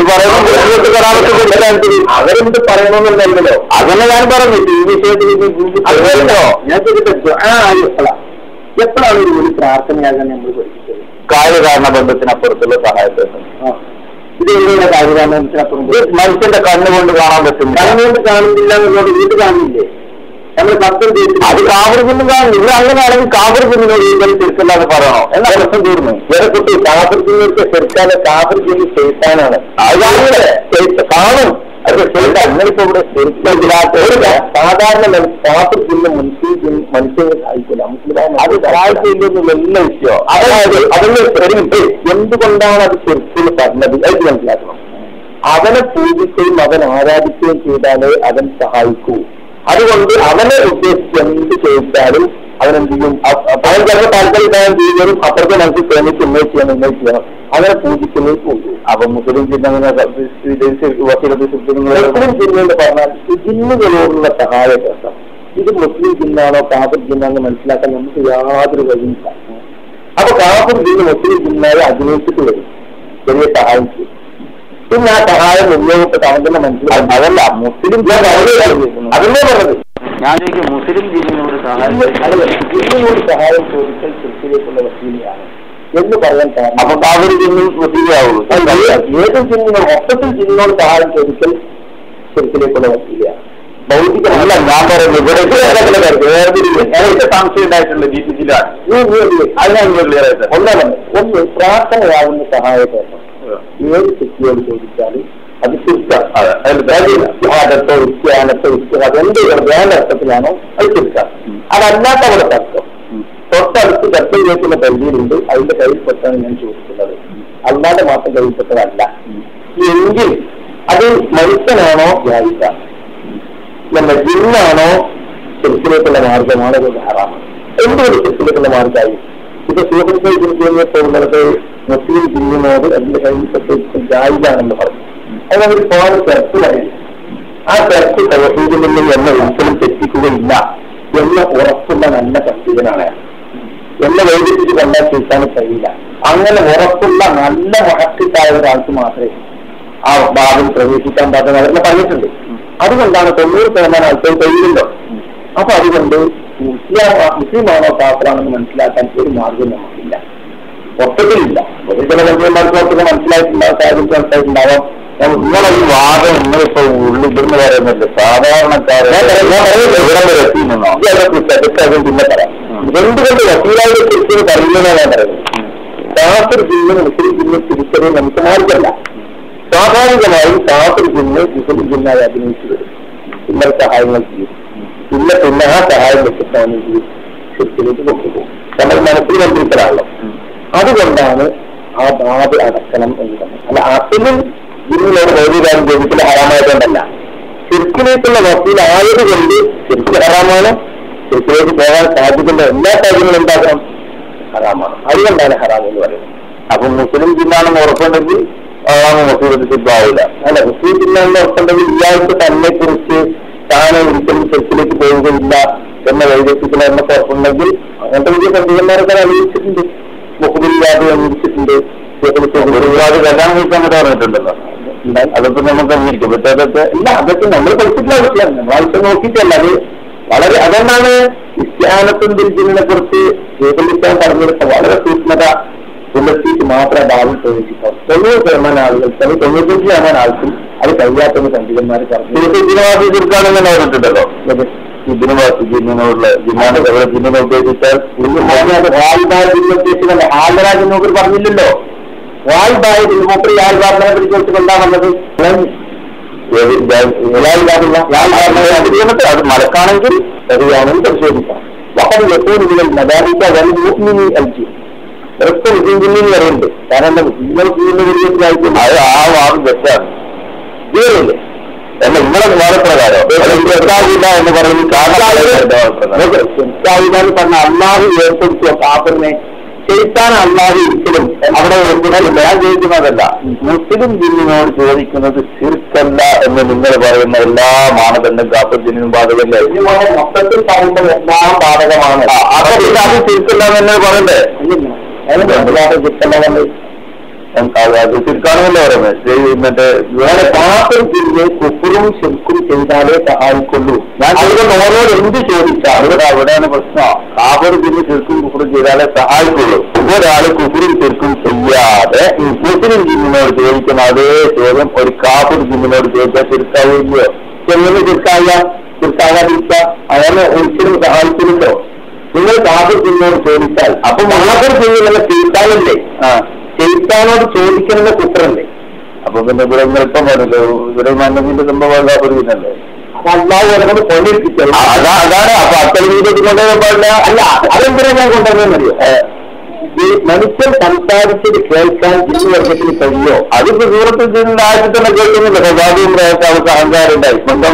പറയുന്നത് അവരെന്ത് പറയണമെന്നുണ്ടല്ലോ അതന്നെ ഞാൻ പറഞ്ഞു ഈ വിഷയത്തിൽ ഇത് ഗൂഗിൾ അതുകൊണ്ടോ ഞാൻ ചോദിക്കട്ടെ ആ എപ്പോഴാ എപ്പോഴാണ് ഒരു ഒരു പ്രാർത്ഥനയാകാൻ നമ്മൾ പഠിപ്പിച്ചത് കാര്യകാരണ ബന്ധത്തിനപ്പുറത്തുള്ള സഹായത്തെ ആ. ഇത് എന്നുള്ള കാര്യകാരണത്തിനപ്പുറം ഇത് മനുഷ്യന്റെ കണ്ണുകൊണ്ട് കാണാൻ പറ്റും കണ്ണുകൊണ്ട് കാണുന്നില്ല എന്നുള്ളത് വീട്ട് കാണില്ലേ നമ്മൾ സത്യം ചെയ്തിട്ട് അത് കാവൃകുന്നും കാണുന്നു ഇവിടെ അങ്ങനെയാണെങ്കിൽ കാവൃകുന്നിനോട് ഇതിൽ തിരിച്ചില്ലാന്ന് പറയണോ എന്നാ പ്രശ്നം തീർന്നു വേറെ കുട്ടി കാഫർജിങ്ങൾക്ക് ശരിക്കാതെ കാഫർജിന് ശൈത്താനാണ് അത് കാണില്ലേ കാണും അത് ശരിക്കും അങ്ങനിപ്പോ ഇവിടെ ശരിക്കില്ലാത്ത സാധാരണ കാഫർജിന് മുൻസീ മനുഷ്യനെ സഹായിക്കില്ല മുസ്ലിം അത് സഹായിച്ചില്ലെന്നുള്ള എല്ലാ വിഷയം അതായത് അതിന്റെ ഒരു മിനിറ്റ് എന്തുകൊണ്ടാണ് അത് ശരിക്കും പറഞ്ഞത് അത് മനസ്സിലാക്കണം അവനെ പൂജിക്കുകയും അവൻ ആരാധിക്കുകയും ചെയ്താലേ അവൻ സഹായിക്കൂ അതുകൊണ്ട് അവനെ ഉദ്ദേശിച്ച് എന്ത് ചെയ്താലും അവനെന്ത് ചെയ്യും അ- അ- അവൻ ചിലപ്പോൾ താല്പര്യം ചെയ്യുകയും അപ്പുറത്തെ മനസ്സിൽ തോന്നിച്ച് ഇന്നേ ചെയ്യണം ഇന്നേ ചെയ്യണം അവനെ പൂജിക്കുന്നേ പോകും അപ്പൊ മുസ്ലിം ചിന്തങ്ങനെ വക്കീലത്തിൽ മുസ്ലിം ജിന്നെന്ന് പറഞ്ഞാൽ ഈ ജിന്നുകളോടുള്ള സഹായകർഷം ഇത് മുസ്ലിം ജിന്നാണോ കാഫർ ജിന്നാന്ന് മനസ്സിലാക്കാൻ നമുക്ക് യാതൊരു വഴിയില്ല അപ്പൊ കാഫർ ജിന്ന് മുസ്ലിം ജിന്നാരെ അഭിനയിച്ചിട്ട് വരും ചെറിയ സഹായം ചെയ്യും പിന്നെ ആ സഹായം ഉപയോഗപ്പെട്ട് അവൻ തന്നെ മനസ്സിലാക്കും അതല്ല മുസ്ലിം ഞാൻ അതല്ലേ പറഞ്ഞത് ഞാൻ ചോദിക്കും മുസ്ലിം ജിന്നിനോട് സഹായം അതല്ല, ജിന്നിനോട് സഹായം ചോദിക്കൽ ശിർക്കിലേക്കുള്ള വസീലയാണ് എന്ന് പറയാൻ കാരണം അപ്പൊ കാവരി ജിന്നും മുസ്ലിമാവുള്ളൂ അല്ല, ഏത് ജിന്നിനോട് മൊത്തത്തിൽ ജിന്നിനോട് സഹായം ചോദിക്കൽ ശിർക്കിലേക്കുള്ള വസീലയാണ് അല്ല ഭൗതികമല്ല ഞാൻ പറയുന്നത് ഇവിടെ വേറെ സംശയം ഉണ്ടായിട്ടുള്ള ജിന്നിലാണ് നീ നീ എന്ത് ചെയ്യും? അത് ഞാൻ ക്ലിയർ ആയിട്ട് ഒന്നാമത് ഒന്ന് പ്രാർത്ഥനയാകുന്ന സഹായകരണം ഏത് ശക്തിയോട് ചോദിച്ചാലും അത് ശിർക്കാണ് അതെ. ാദത്തോ വിദ്യാനത്തോ വിദ്യാനം എന്ത് വേണ്ട അർത്ഥത്തിലാണോ അത് ശിർക്കാണ് അതല്ലാത്ത അവിടെ തർക്കം തൊട്ടടുത്ത് ശബ്ദം കേൾക്കുന്ന പരിധിയിലുണ്ട് അതിന്റെ കയ്യിൽപ്പെട്ടാണ് ഞാൻ ചോദിക്കുന്നത് അല്ലാതെ മാത്രം കയ്യിൽപ്പെട്ടതല്ല എങ്കിൽ അത് മനുഷ്യനാണോ വ്യാപിക്ക നമ്മുടെ ജിന്നാണോ ശരിക്കിലേക്കുള്ള മാർഗമാണോ അത് ധാരാളം എന്തുകൊണ്ട് ശരിക്കിലേക്കുള്ള മാർഗമായി ഇപ്പൊ സുഹൃത്തുക്കൾ ജിന്നിനെ പോകുന്നത് മുസ്ലിം ജിന്നിനോട് അതിന്റെ കയ്യിൽപ്പെട്ട് ജായിലാണെന്ന് പറഞ്ഞു അത് അവർ പോകാൻ ചർച്ച പറയില്ല ആ ചർച്ച തൗഹീദിൽ നിന്നും എന്നെ ഒരിക്കലും തെറ്റിക്കുകയില്ല എന്ന് ഉറപ്പുള്ള നല്ല പണ്ഡിതനാണ് അയാൾ. എന്നെ വൈദ്യുതി കണ്ടാൽ കേൾക്കാൻ കഴിയില്ല അങ്ങനെ ഉറപ്പുള്ള നല്ല മഹത്തിട്ടായ ഒരാൾക്ക് മാത്രമേ ആ ഭാഗം പ്രവേശിക്കാൻ പാടുന്ന അവരെന്നെ പറഞ്ഞിട്ടുണ്ട് അതുകൊണ്ടാണ് തൊണ്ണൂറ് ശതമാനം ആൾക്കാർ കഴിയുന്നുണ്ടോ അപ്പൊ അതുകൊണ്ട് മുസ്ലിം മുസ്ലിമാണോ കാഫറാണെന്ന് മനസ്സിലാക്കാൻ ഒരു മാർഗം നമുക്കില്ല മൊത്തത്തിലില്ല ഒരു ചില കമ്പ്യൂട്ടർമാർക്ക് കുറച്ചൊക്കെ മനസ്സിലായിട്ടുണ്ടാവും കാര്യം മനസ്സിലായിട്ടുണ്ടാവാം നിങ്ങളെ ഈ വാദം നിങ്ങളിപ്പോ ഉള്ളു ഇവിടുന്ന് പറയുന്നില്ല സാധാരണക്കാരെ എവിടെ വരെ എത്തിയിരുന്നോ കാര്യം പിന്നെ പറയാം ഉം. എന്തുകൊണ്ട് വസീലായെ കുറിച്ച് പറയുന്നതാണ് ഞാൻ പറയുന്നത് കാഫർ ജിന്ന് മുസ്ലിം ജിന്ന് തിരിച്ചറിയാൻ നമുക്ക് മാർഗമല്ല സ്വാഭാവികമായും കാഫർ ജിന്ന് മുസ്ലിം ജിന്നായി അഭിനയിച്ചു വരും പിന്നെ സഹായങ്ങൾ ചെയ്യും പിന്നെ പിന്നെ ആ സഹായം വെച്ചിട്ടാണ് ഈ ശരിക്കിലേക്ക് കൊണ്ടുപോകും നമ്മൾ മനസ്സിൽ കണ്ടിരിക്കലാണല്ലോ അതുകൊണ്ടാണ് ആ ബാധ അടക്കണം എന്ന് പറഞ്ഞത് അല്ല അസലും ജിന്നിനോട് വൈദ്യുതാരം ജനിക്കുന്ന ഹറാമായതുകൊണ്ടല്ല ശരിക്കിലേക്കുള്ള വസീൽ ആയതുകൊണ്ട് ശരിക്കും ഹറാമാണ് ശരിക്കിലേക്ക് പോകാൻ സാധ്യതയുള്ള എല്ലാ കാര്യങ്ങളും എന്താകണം ഹറാമാണ് അതുകൊണ്ടാണ് ഹറാം എന്ന് പറയുന്നത് അപ്പൊ മുസ്ലിം ജിന്നാണെന്ന് ഉറപ്പുണ്ടെങ്കിൽ അതാണ് മുസ്ലിം സിദ്ധാവില്ല അല്ല മുസ്ലിം ജില്ലാന്ന് ഉറപ്പുണ്ടെങ്കിൽ ഇയാൾക്ക് തന്നെ കുറിച്ച് താൻ ഒരിക്കലും ശരിക്കിലേക്ക് പോവുകയില്ല എന്ന വൈദ്യത്തിക്കുന്ന എന്നൊക്കെ ഉറപ്പുണ്ടെങ്കിൽ അങ്ങനത്തെ വലിയ പണ്ഡിതന്മാരൊക്കെ അറിയിച്ചിട്ടുണ്ട് മുഖബില്ലാതെ അംഗീകരിച്ചിട്ടുണ്ട് ഒരുപാട് കല്യാണം കഴിക്കാൻ പറ്റാൻ പറഞ്ഞിട്ടുണ്ടല്ലോ അതൊക്കെ നമുക്ക് അംഗീകരിക്കും പക്ഷേ അതൊക്കെ ഇല്ല അതൊക്കെ നമ്മൾ പഠിച്ചിട്ടുള്ള വിഷയമാണ് നമ്മൾ ആവശ്യം നോക്കിയിട്ടല്ല അത് വളരെ അതുകൊണ്ടാണ് ഇസ്ലാമത്തും ദിൽജിനെ കുറിച്ച് കേരളിക്കാൻ പറഞ്ഞെടുത്ത വളരെ സൂക്ഷ്മത പുലർത്തിയിട്ട് മാത്രമേ ഭാവി പ്രവേശിക്കാം തൊണ്ണൂറ് ശതമാനം ആളുകൾ തൊണ്ണൂറ്റഞ്ച് ശതമാനം ആൾക്കും അത് കഴിയാത്തെന്ന് പണ്ഡിതന്മാർ പറഞ്ഞു ജിനവാസി തീർക്കാണെന്ന് പറഞ്ഞിട്ടുണ്ടല്ലോ ജിനുവാസി ജിന്നിനോടുള്ള ജിന്നാണ് എവിടെ ജിന്നിനെ ഉദ്ദേശിച്ചാൽ വാൽബായതിനെ ഉദ്ദേശിച്ചത് ഹാലരാജ് നോക്കർ പറഞ്ഞില്ലല്ലോ വാൽബായതിൽ മൂപ്പർ യാൽബാബിനെ പിടിച്ചു എന്താ വന്നത് അത് മലക്കാണെങ്കിൽ ശരിയാണെന്ന് പരിശോധിക്കാം വഹം യക്കൂനുകളിൽ മദാരിക്ക വൽ മുഅ്മിനി അൽജി ഒരൊറ്റ മുസ്ലിം പറയുന്നുണ്ട് കാരണം നിങ്ങൾ ചെയ്യുന്ന വിധത്തിലായിരിക്കും അത് ആ വാദം തെറ്റാണ് ജീവനില്ലേ അല്ല നിങ്ങളെ വാദപ്രകാരം തെറ്റാകില്ല എന്ന് പറയുന്നത് കാരണം ശരിക്കാവില്ല എന്ന് പറഞ്ഞ അള്ളാഹു ഏർപ്പെടുത്തിയ കാപ്പറിനെ ചെയ്ത്താൻ അള്ളാഹു ഒരിക്കലും അവിടെ ഒരിക്കലും ഞാൻ ചോദിക്കുന്നതല്ല മുസ്ലിം ജിന്നിനോട് ചോദിക്കുന്നത് ശിർക്കല്ല എന്ന് നിങ്ങൾ പറയുന്ന എല്ലാ മാനദണ്ഡം കാപ്പർ ജിന്നിനും ബാധകല്ലേ ഇനിമാണ് മൊത്തത്തിൽ പറയുമ്പോൾ എല്ലാം ബാധകമാണ് ആ, അപ്പൊ പിന്നെ അത് ശിർക്കല്ല എന്ന് തന്നെ പറയണ്ടേ കിട്ടുന്നതുകൊണ്ട് അത് ശിർക്കാണെന്നല്ലേ പറയുന്നത് ശരി, മറ്റേ വേറെ പാത്രം തിരിഞ്ഞ് കുപ്പുറും ശരിക്കും ചെയ്താലേ സഹായിക്കുള്ളൂ ഞാൻ അതുകൊണ്ട് ഓരോട് എന്ത് ചോദിച്ചാലും അവിടെ അവിടെയാണ് പ്രശ്നം കാബർ ജിന്ന് ശിർക്കും കുഫറും ചെയ്താലേ സഹായിക്കുള്ളൂ ഒരാൾ കുഫറും ശിർക്കും ചെയ്യാതെ മുസ്ലിം ജിന്നിനോട് ചോദിക്കുന്ന അതേ ചോദ്യം ഒരു കാബർ ജിന്നിനോട് ചോദിച്ചാൽ ശിർക്കാവില്ലയോ ചെങ്ങനെ തീർക്കാവില്ല തീർക്കാകാതിരിക്കാം അയാളെ ഒരിക്കലും സഹായിക്കുന്നുണ്ടോ നിങ്ങൾ കാബർ ജിന്നോട് ചോദിച്ചാൽ അപ്പൊ മാബർ ജിന്നുള്ള തീർക്കാനല്ലേ ആ ചെയ്ത്താനോട് ചോദിക്കുന്ന കുത്രല്ലേ അപ്പൊ പിന്നെ ഇവിടെ ഇപ്പം പറഞ്ഞല്ലോ ഇവിടെ മന്നതിന്റെ സംഭവം കാബർ ജിന്നല്ലേ അപ്പൊ അള്ളാഹു അവരോട് പണിയെടുപ്പിച്ചത് ആ, അതാ അതാണ് അപ്പൊ അത്തരം രീതിയിൽ കൊണ്ടുവരാൻ പാടില്ല അല്ല അതെന്തിനാ ഞാൻ കൊണ്ടുവന്നറിയോ ഈ മനുഷ്യൻ സംസാരിച്ചത് കേൾക്കാൻ ജിന്നു വർഗത്തിന് കഴിയോ അതിപ്പോ സൂറത്തിൽ ജിന്നിന്റെ ആഴ്ച തന്നെ കേൾക്കുന്നില്ല സ്വഭാവവും പ്രയാസം അവർക്ക് അഹങ്കാരം ഉണ്ടായി സ്വന്തം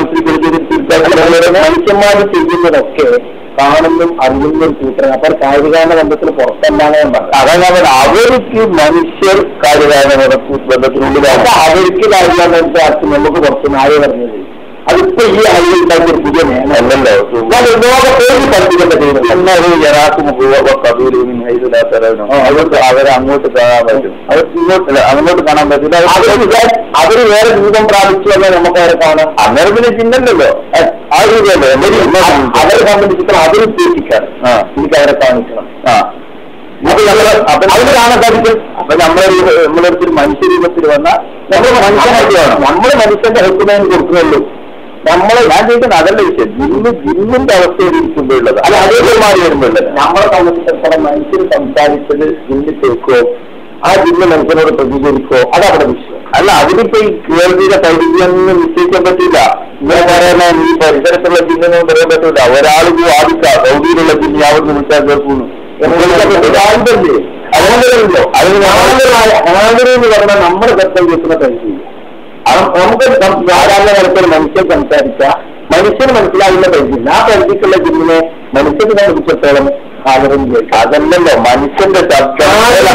മനുഷ്യന്മാർ ചെയ്യുന്നതൊക്കെ കാണുന്നും അറിയുന്നും കൂട്ടണം അപ്പോൾ കാര്യകാരണ ബന്ധത്തിന് പുറത്തല്ലാന്ന് ഞാൻ പറഞ്ഞു അതാണ് അവർ അവർക്ക് മനുഷ്യർ കാര്യകാരണ ബന്ധത്തിനുള്ളിലാണ് അപ്പൊ അവർക്ക് കാര്യകാരണ ബന്ധത്തിൽ നമുക്ക് പുറത്ത് നായ പറഞ്ഞത് അതിപ്പോ ഈ അറിവ് ഉണ്ടാക്കിയ ഒരു പുതിയ നിയമം അല്ലല്ലോ ഞാൻ ലോകത്തേക്ക് പഠിപ്പിക്കേണ്ട ചെയ്യുന്നത് എന്നൊരു ജനാക്കും കബീലും ഹൈദിലാത്തരനും അവർക്ക് അവരെ അങ്ങോട്ട് കാണാൻ പറ്റും അവർക്ക് ഇങ്ങോട്ട് അല്ല, അങ്ങോട്ട് കാണാൻ പറ്റില്ല അവര് അവർ വിചാ- അവര് വേറെ രൂപം പ്രാപിച്ചു എന്നാൽ നമുക്ക് അവരെ കാണാം അന്നേരം പിന്നെ ചിഹ്നല്ലല്ലോ ആ രീതിയല്ലേ അവര് അവരെ സംബന്ധിച്ചിടത്തോളം അവര് ഉദ്ദേശിക്കാറ് ആ എനിക്ക് അവരെ കാണിക്കണം ആ അപ്പൊ നമ്മള് അപ്പൊ അതിന് കാണാൻ സാധിക്കും അപ്പൊ നമ്മളെ നമ്മളൊരു മനുഷ്യ രൂപത്തിൽ വന്നാൽ നമ്മൾ മനുഷ്യനായിട്ട് വേണം നമ്മൾ മനുഷ്യന്റെ ഹെൽപ്പിനു കൊടുക്കുന്നുള്ളൂ നമ്മളെ ഞാൻ ചോദിക്കുന്നത് അതല്ല വിഷയം ജിന്ന് ജിന്നിന്റെ അവസ്ഥയിൽ ഇരിക്കുമ്പോഴുള്ളത് അല്ല അതേ മാറി വരുമ്പോഴല്ല നമ്മളെ സംബന്ധിച്ചിടത്തോളം മനുഷ്യർ സംസാരിച്ചത് ജിന്ന് കേൾക്കോ ആ ജിന്ന് മനുഷ്യനോട് പ്രതികരിക്കോ അതവിടെ വിഷയം അല്ല അതിനിപ്പോ ഈ കേൾവിയുടെ പരിധിയൊന്നും നിശ്ചയിക്കാൻ പറ്റില്ല ഇങ്ങനെ പറയുന്ന ഈ പരിസരത്തുള്ള ജിന്നൊന്നും പറയാൻ പറ്റില്ല ഒരാൾ വാദിക്കാം സൗദിയിലുള്ള ജിന്നി അവിടുന്ന് വിളിച്ചാൽ കേൾക്കുന്നു ആന്തല്ലേ അതുകൊണ്ടല്ലോ അതിന് ആന്തരായ ആന്തരം എന്ന് പറഞ്ഞാൽ നമ്മുടെ ശബ്ദം കേൾക്കുന്ന പരിധി അത് നമുക്ക് സം- സാധാരണ തരത്തിൽ മനുഷ്യൻ സംസാരിച്ച മനുഷ്യന് മനസ്സിലാവുന്ന പരിധി ആ പരിധിക്കുള്ള ജിന്നിനെ മനുഷ്യനെ സംബന്ധിച്ചിടത്തോളം ആദരം കേൾക്കാം അതല്ലല്ലോ മനുഷ്യന്റെ ശബ്ദം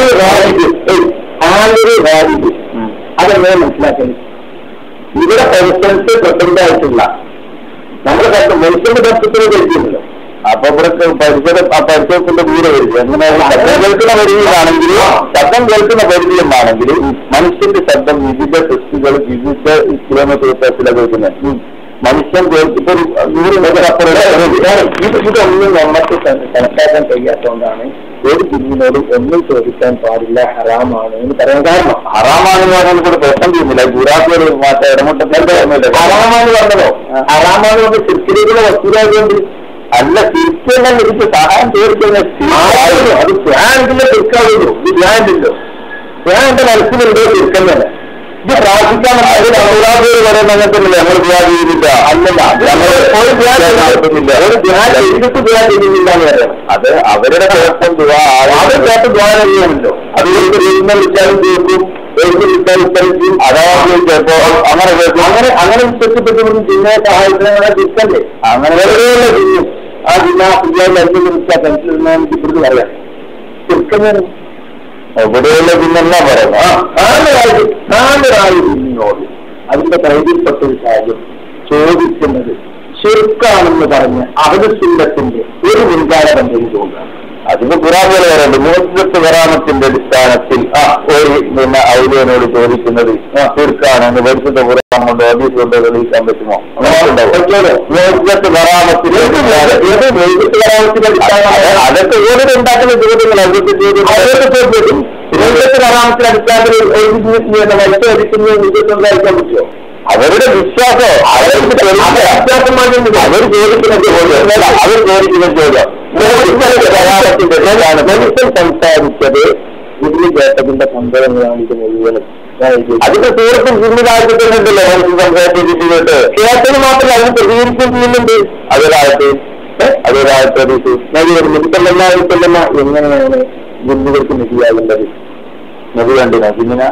ആദര് വാരിത് ഉം. അതെങ്ങനെ മനസ്സിലാക്കുന്നത് ഇവിടെ പരിസരത്ത് പ്രസിഡന്റായിട്ടുള്ള നമ്മുടെ ശബ്ദം മനുഷ്യന്റെ ശബ്ദത്തിന് കഴിക്കുമല്ലോ അപ്പൊ ഇവർക്ക് പരിസരം ആ പരിസരത്തിന്റെ ദൂരെ വരിക എങ്ങനെ ശബ്ദം കേൾക്കുന്ന പരിധിയിലാണെങ്കിൽ ശബ്ദം കേൾക്കുന്ന പരിധിയിലാണെങ്കിൽ മനുഷ്യന്റെ ശബ്ദം വിവിധ സൃഷ്ടികൾ വിവിധ കിലോമീറ്റർ വ്യത്യാസത്തിലാണ് കേൾക്കുന്നത് മനുഷ്യൻ ഇപ്പൊ ഒരു നൂറ് മീറ്റർ അപ്പുറം ഇത് ഇതൊന്നും നമുക്ക് കണ- കണക്കാക്കാൻ കഴിയാത്തതുകൊണ്ടാണ് ഒരു ജിന്നിനോട് ഒന്നും ചോദിക്കാൻ പാടില്ല ഹറാമാണ് എന്ന് പറയാൻ കാരണം ഹറാമാണെന്ന് പറയുന്നത് കൂടെ പ്രശ്നം ചെയ്യുന്നില്ല ഗുരാത്തിയോട് മാറ്റം ഇടമുട്ടത്തിന്റെ ഹറാമാന്ന് പറഞ്ഞതോ ഹറാമാന്ന് പറഞ്ഞ ശിർക്കിലേക്കുള്ള വസ്തുതായതുകൊണ്ട് അല്ല ശിർക്കെന്നെ എനിക്ക് സഹായം ചോദിക്കുന്ന അത് ബ്രാൻഡിലെ ശിർക്കാവുള്ളൂ ഇത് ബ്രാൻഡില്ലോ ഞാൻ എന്റെ മനസ്സിലുണ്ടോ ശിർക്കം തന്നെ ഇത് പ്രാർത്ഥിക്കാൻ പറയുന്ന അങ്ങനത്തെ ഞങ്ങൾ ദ്വാര ചെയ്തില്ല അല്ലല്ല ഞങ്ങൾ ഒരു ദ്വാര നടത്തുന്നില്ല ഒരു ദ്വാര ചെയ്തിട്ട് ദ്വാര ചെയ്യുന്നില്ല എന്ന് പറയാം അത് അവരുടെ കുഴപ്പം ദ്വാ അവർ കേട്ട് ദ്വാര ചെയ്യാമല്ലോ അതുകൊണ്ട് എഴുന്ന വിളിച്ചാലും കേൾക്കും എഴുതി വിളിച്ചാൽ ഉത്തരിക്കും അതാവുമ്പോൾ ചിലപ്പോ അങ്ങനെ കേൾക്കും അങ്ങനെ അങ്ങനെ വിശ്വസിച്ചിട്ട് ജിന്നെ സഹായിക്കുന്ന ചിത്തല്ലേ അങ്ങനെ വെറുതെയുള്ള ജിന്നും ആ ജിന്ന പിള്ളേരിൽ എന്ത് വിളിച്ചാൽ പെൻസിൽ എനിക്ക് ഇവിടുന്ന് പറയാം ചിർക്കുന്നതിന് എവിടെയുള്ള പിന്നെന്നാ പറയുന്നത് ആ നാലായി നാലായി പിന്നിനോട് അതിന്റെ കൈതിൽപ്പെട്ട ഒരു കാര്യം ചോദിക്കുന്നത് ശിർക്കാണെന്ന് പറഞ്ഞ് അവധസുല്ലത്തിന്റെ ഒരു മുൻകാലം ചെയ്തുകൊണ്ടാണ് അതിന് പുറാപോലെ പറയുന്നത് മൂന്നത്തെ കറാമത്തിന്റെ അടിസ്ഥാനത്തിൽ ആ ഒരു പിന്നെ ഔലിയനോട് ചോദിക്കുന്നത് ശിർക്കാണ് പരിശുദ്ധ പുറാം കൊണ്ട് അതീസ് കൊണ്ട് തെളിയിക്കാൻ പറ്റുമോ മൂന്നത്തെ കറാമത്തിന്റെ അതൊക്കെ ഓരോ ഉണ്ടാക്കുന്ന ചോദ്യങ്ങൾ അതൊക്കെ ചോദ്യം അതൊക്കെ ചോദ്യം ഇരുപത്തി കറാമത്തിന്റെ അടിസ്ഥാനത്തിൽ വലിച്ചടിക്കുന്ന സംസാരിക്കാൻ പറ്റുമോ അവരുടെ വിശ്വാസം അവർക്ക് വിശ്വാസം അവർ ചോദിക്കുന്ന ചോദ്യം അവർ ചോദിക്കുന്ന ചോദ്യം കലാപത്തിന്റെ മനുഷ്യൻ സംസാരിച്ചത് ഇതിന് കേട്ടതിന്റെ സംഭവങ്ങളാണ് ഇത് മുഴുവനും അതിന്റെ സുഹൃത്തും ജിമ്മിലായിട്ടുണ്ടല്ലോ മനുഷ്യൻ സംസാരിച്ചിട്ട് കേട്ട് കേട്ടത് മാത്രമല്ല അതിന് പ്രതികരിക്കുന്നുണ്ട് അതൊരാൾക്ക് അതൊരാൾക്ക് നിധിക്കല്ലമ്മ നിധിക്കല്ലമ്മ എങ്ങനെയാണ് ജിമ്മുകൾക്ക് നിധിയാകേണ്ടത് നദി കണ്ടില്ല ജിമ്മിന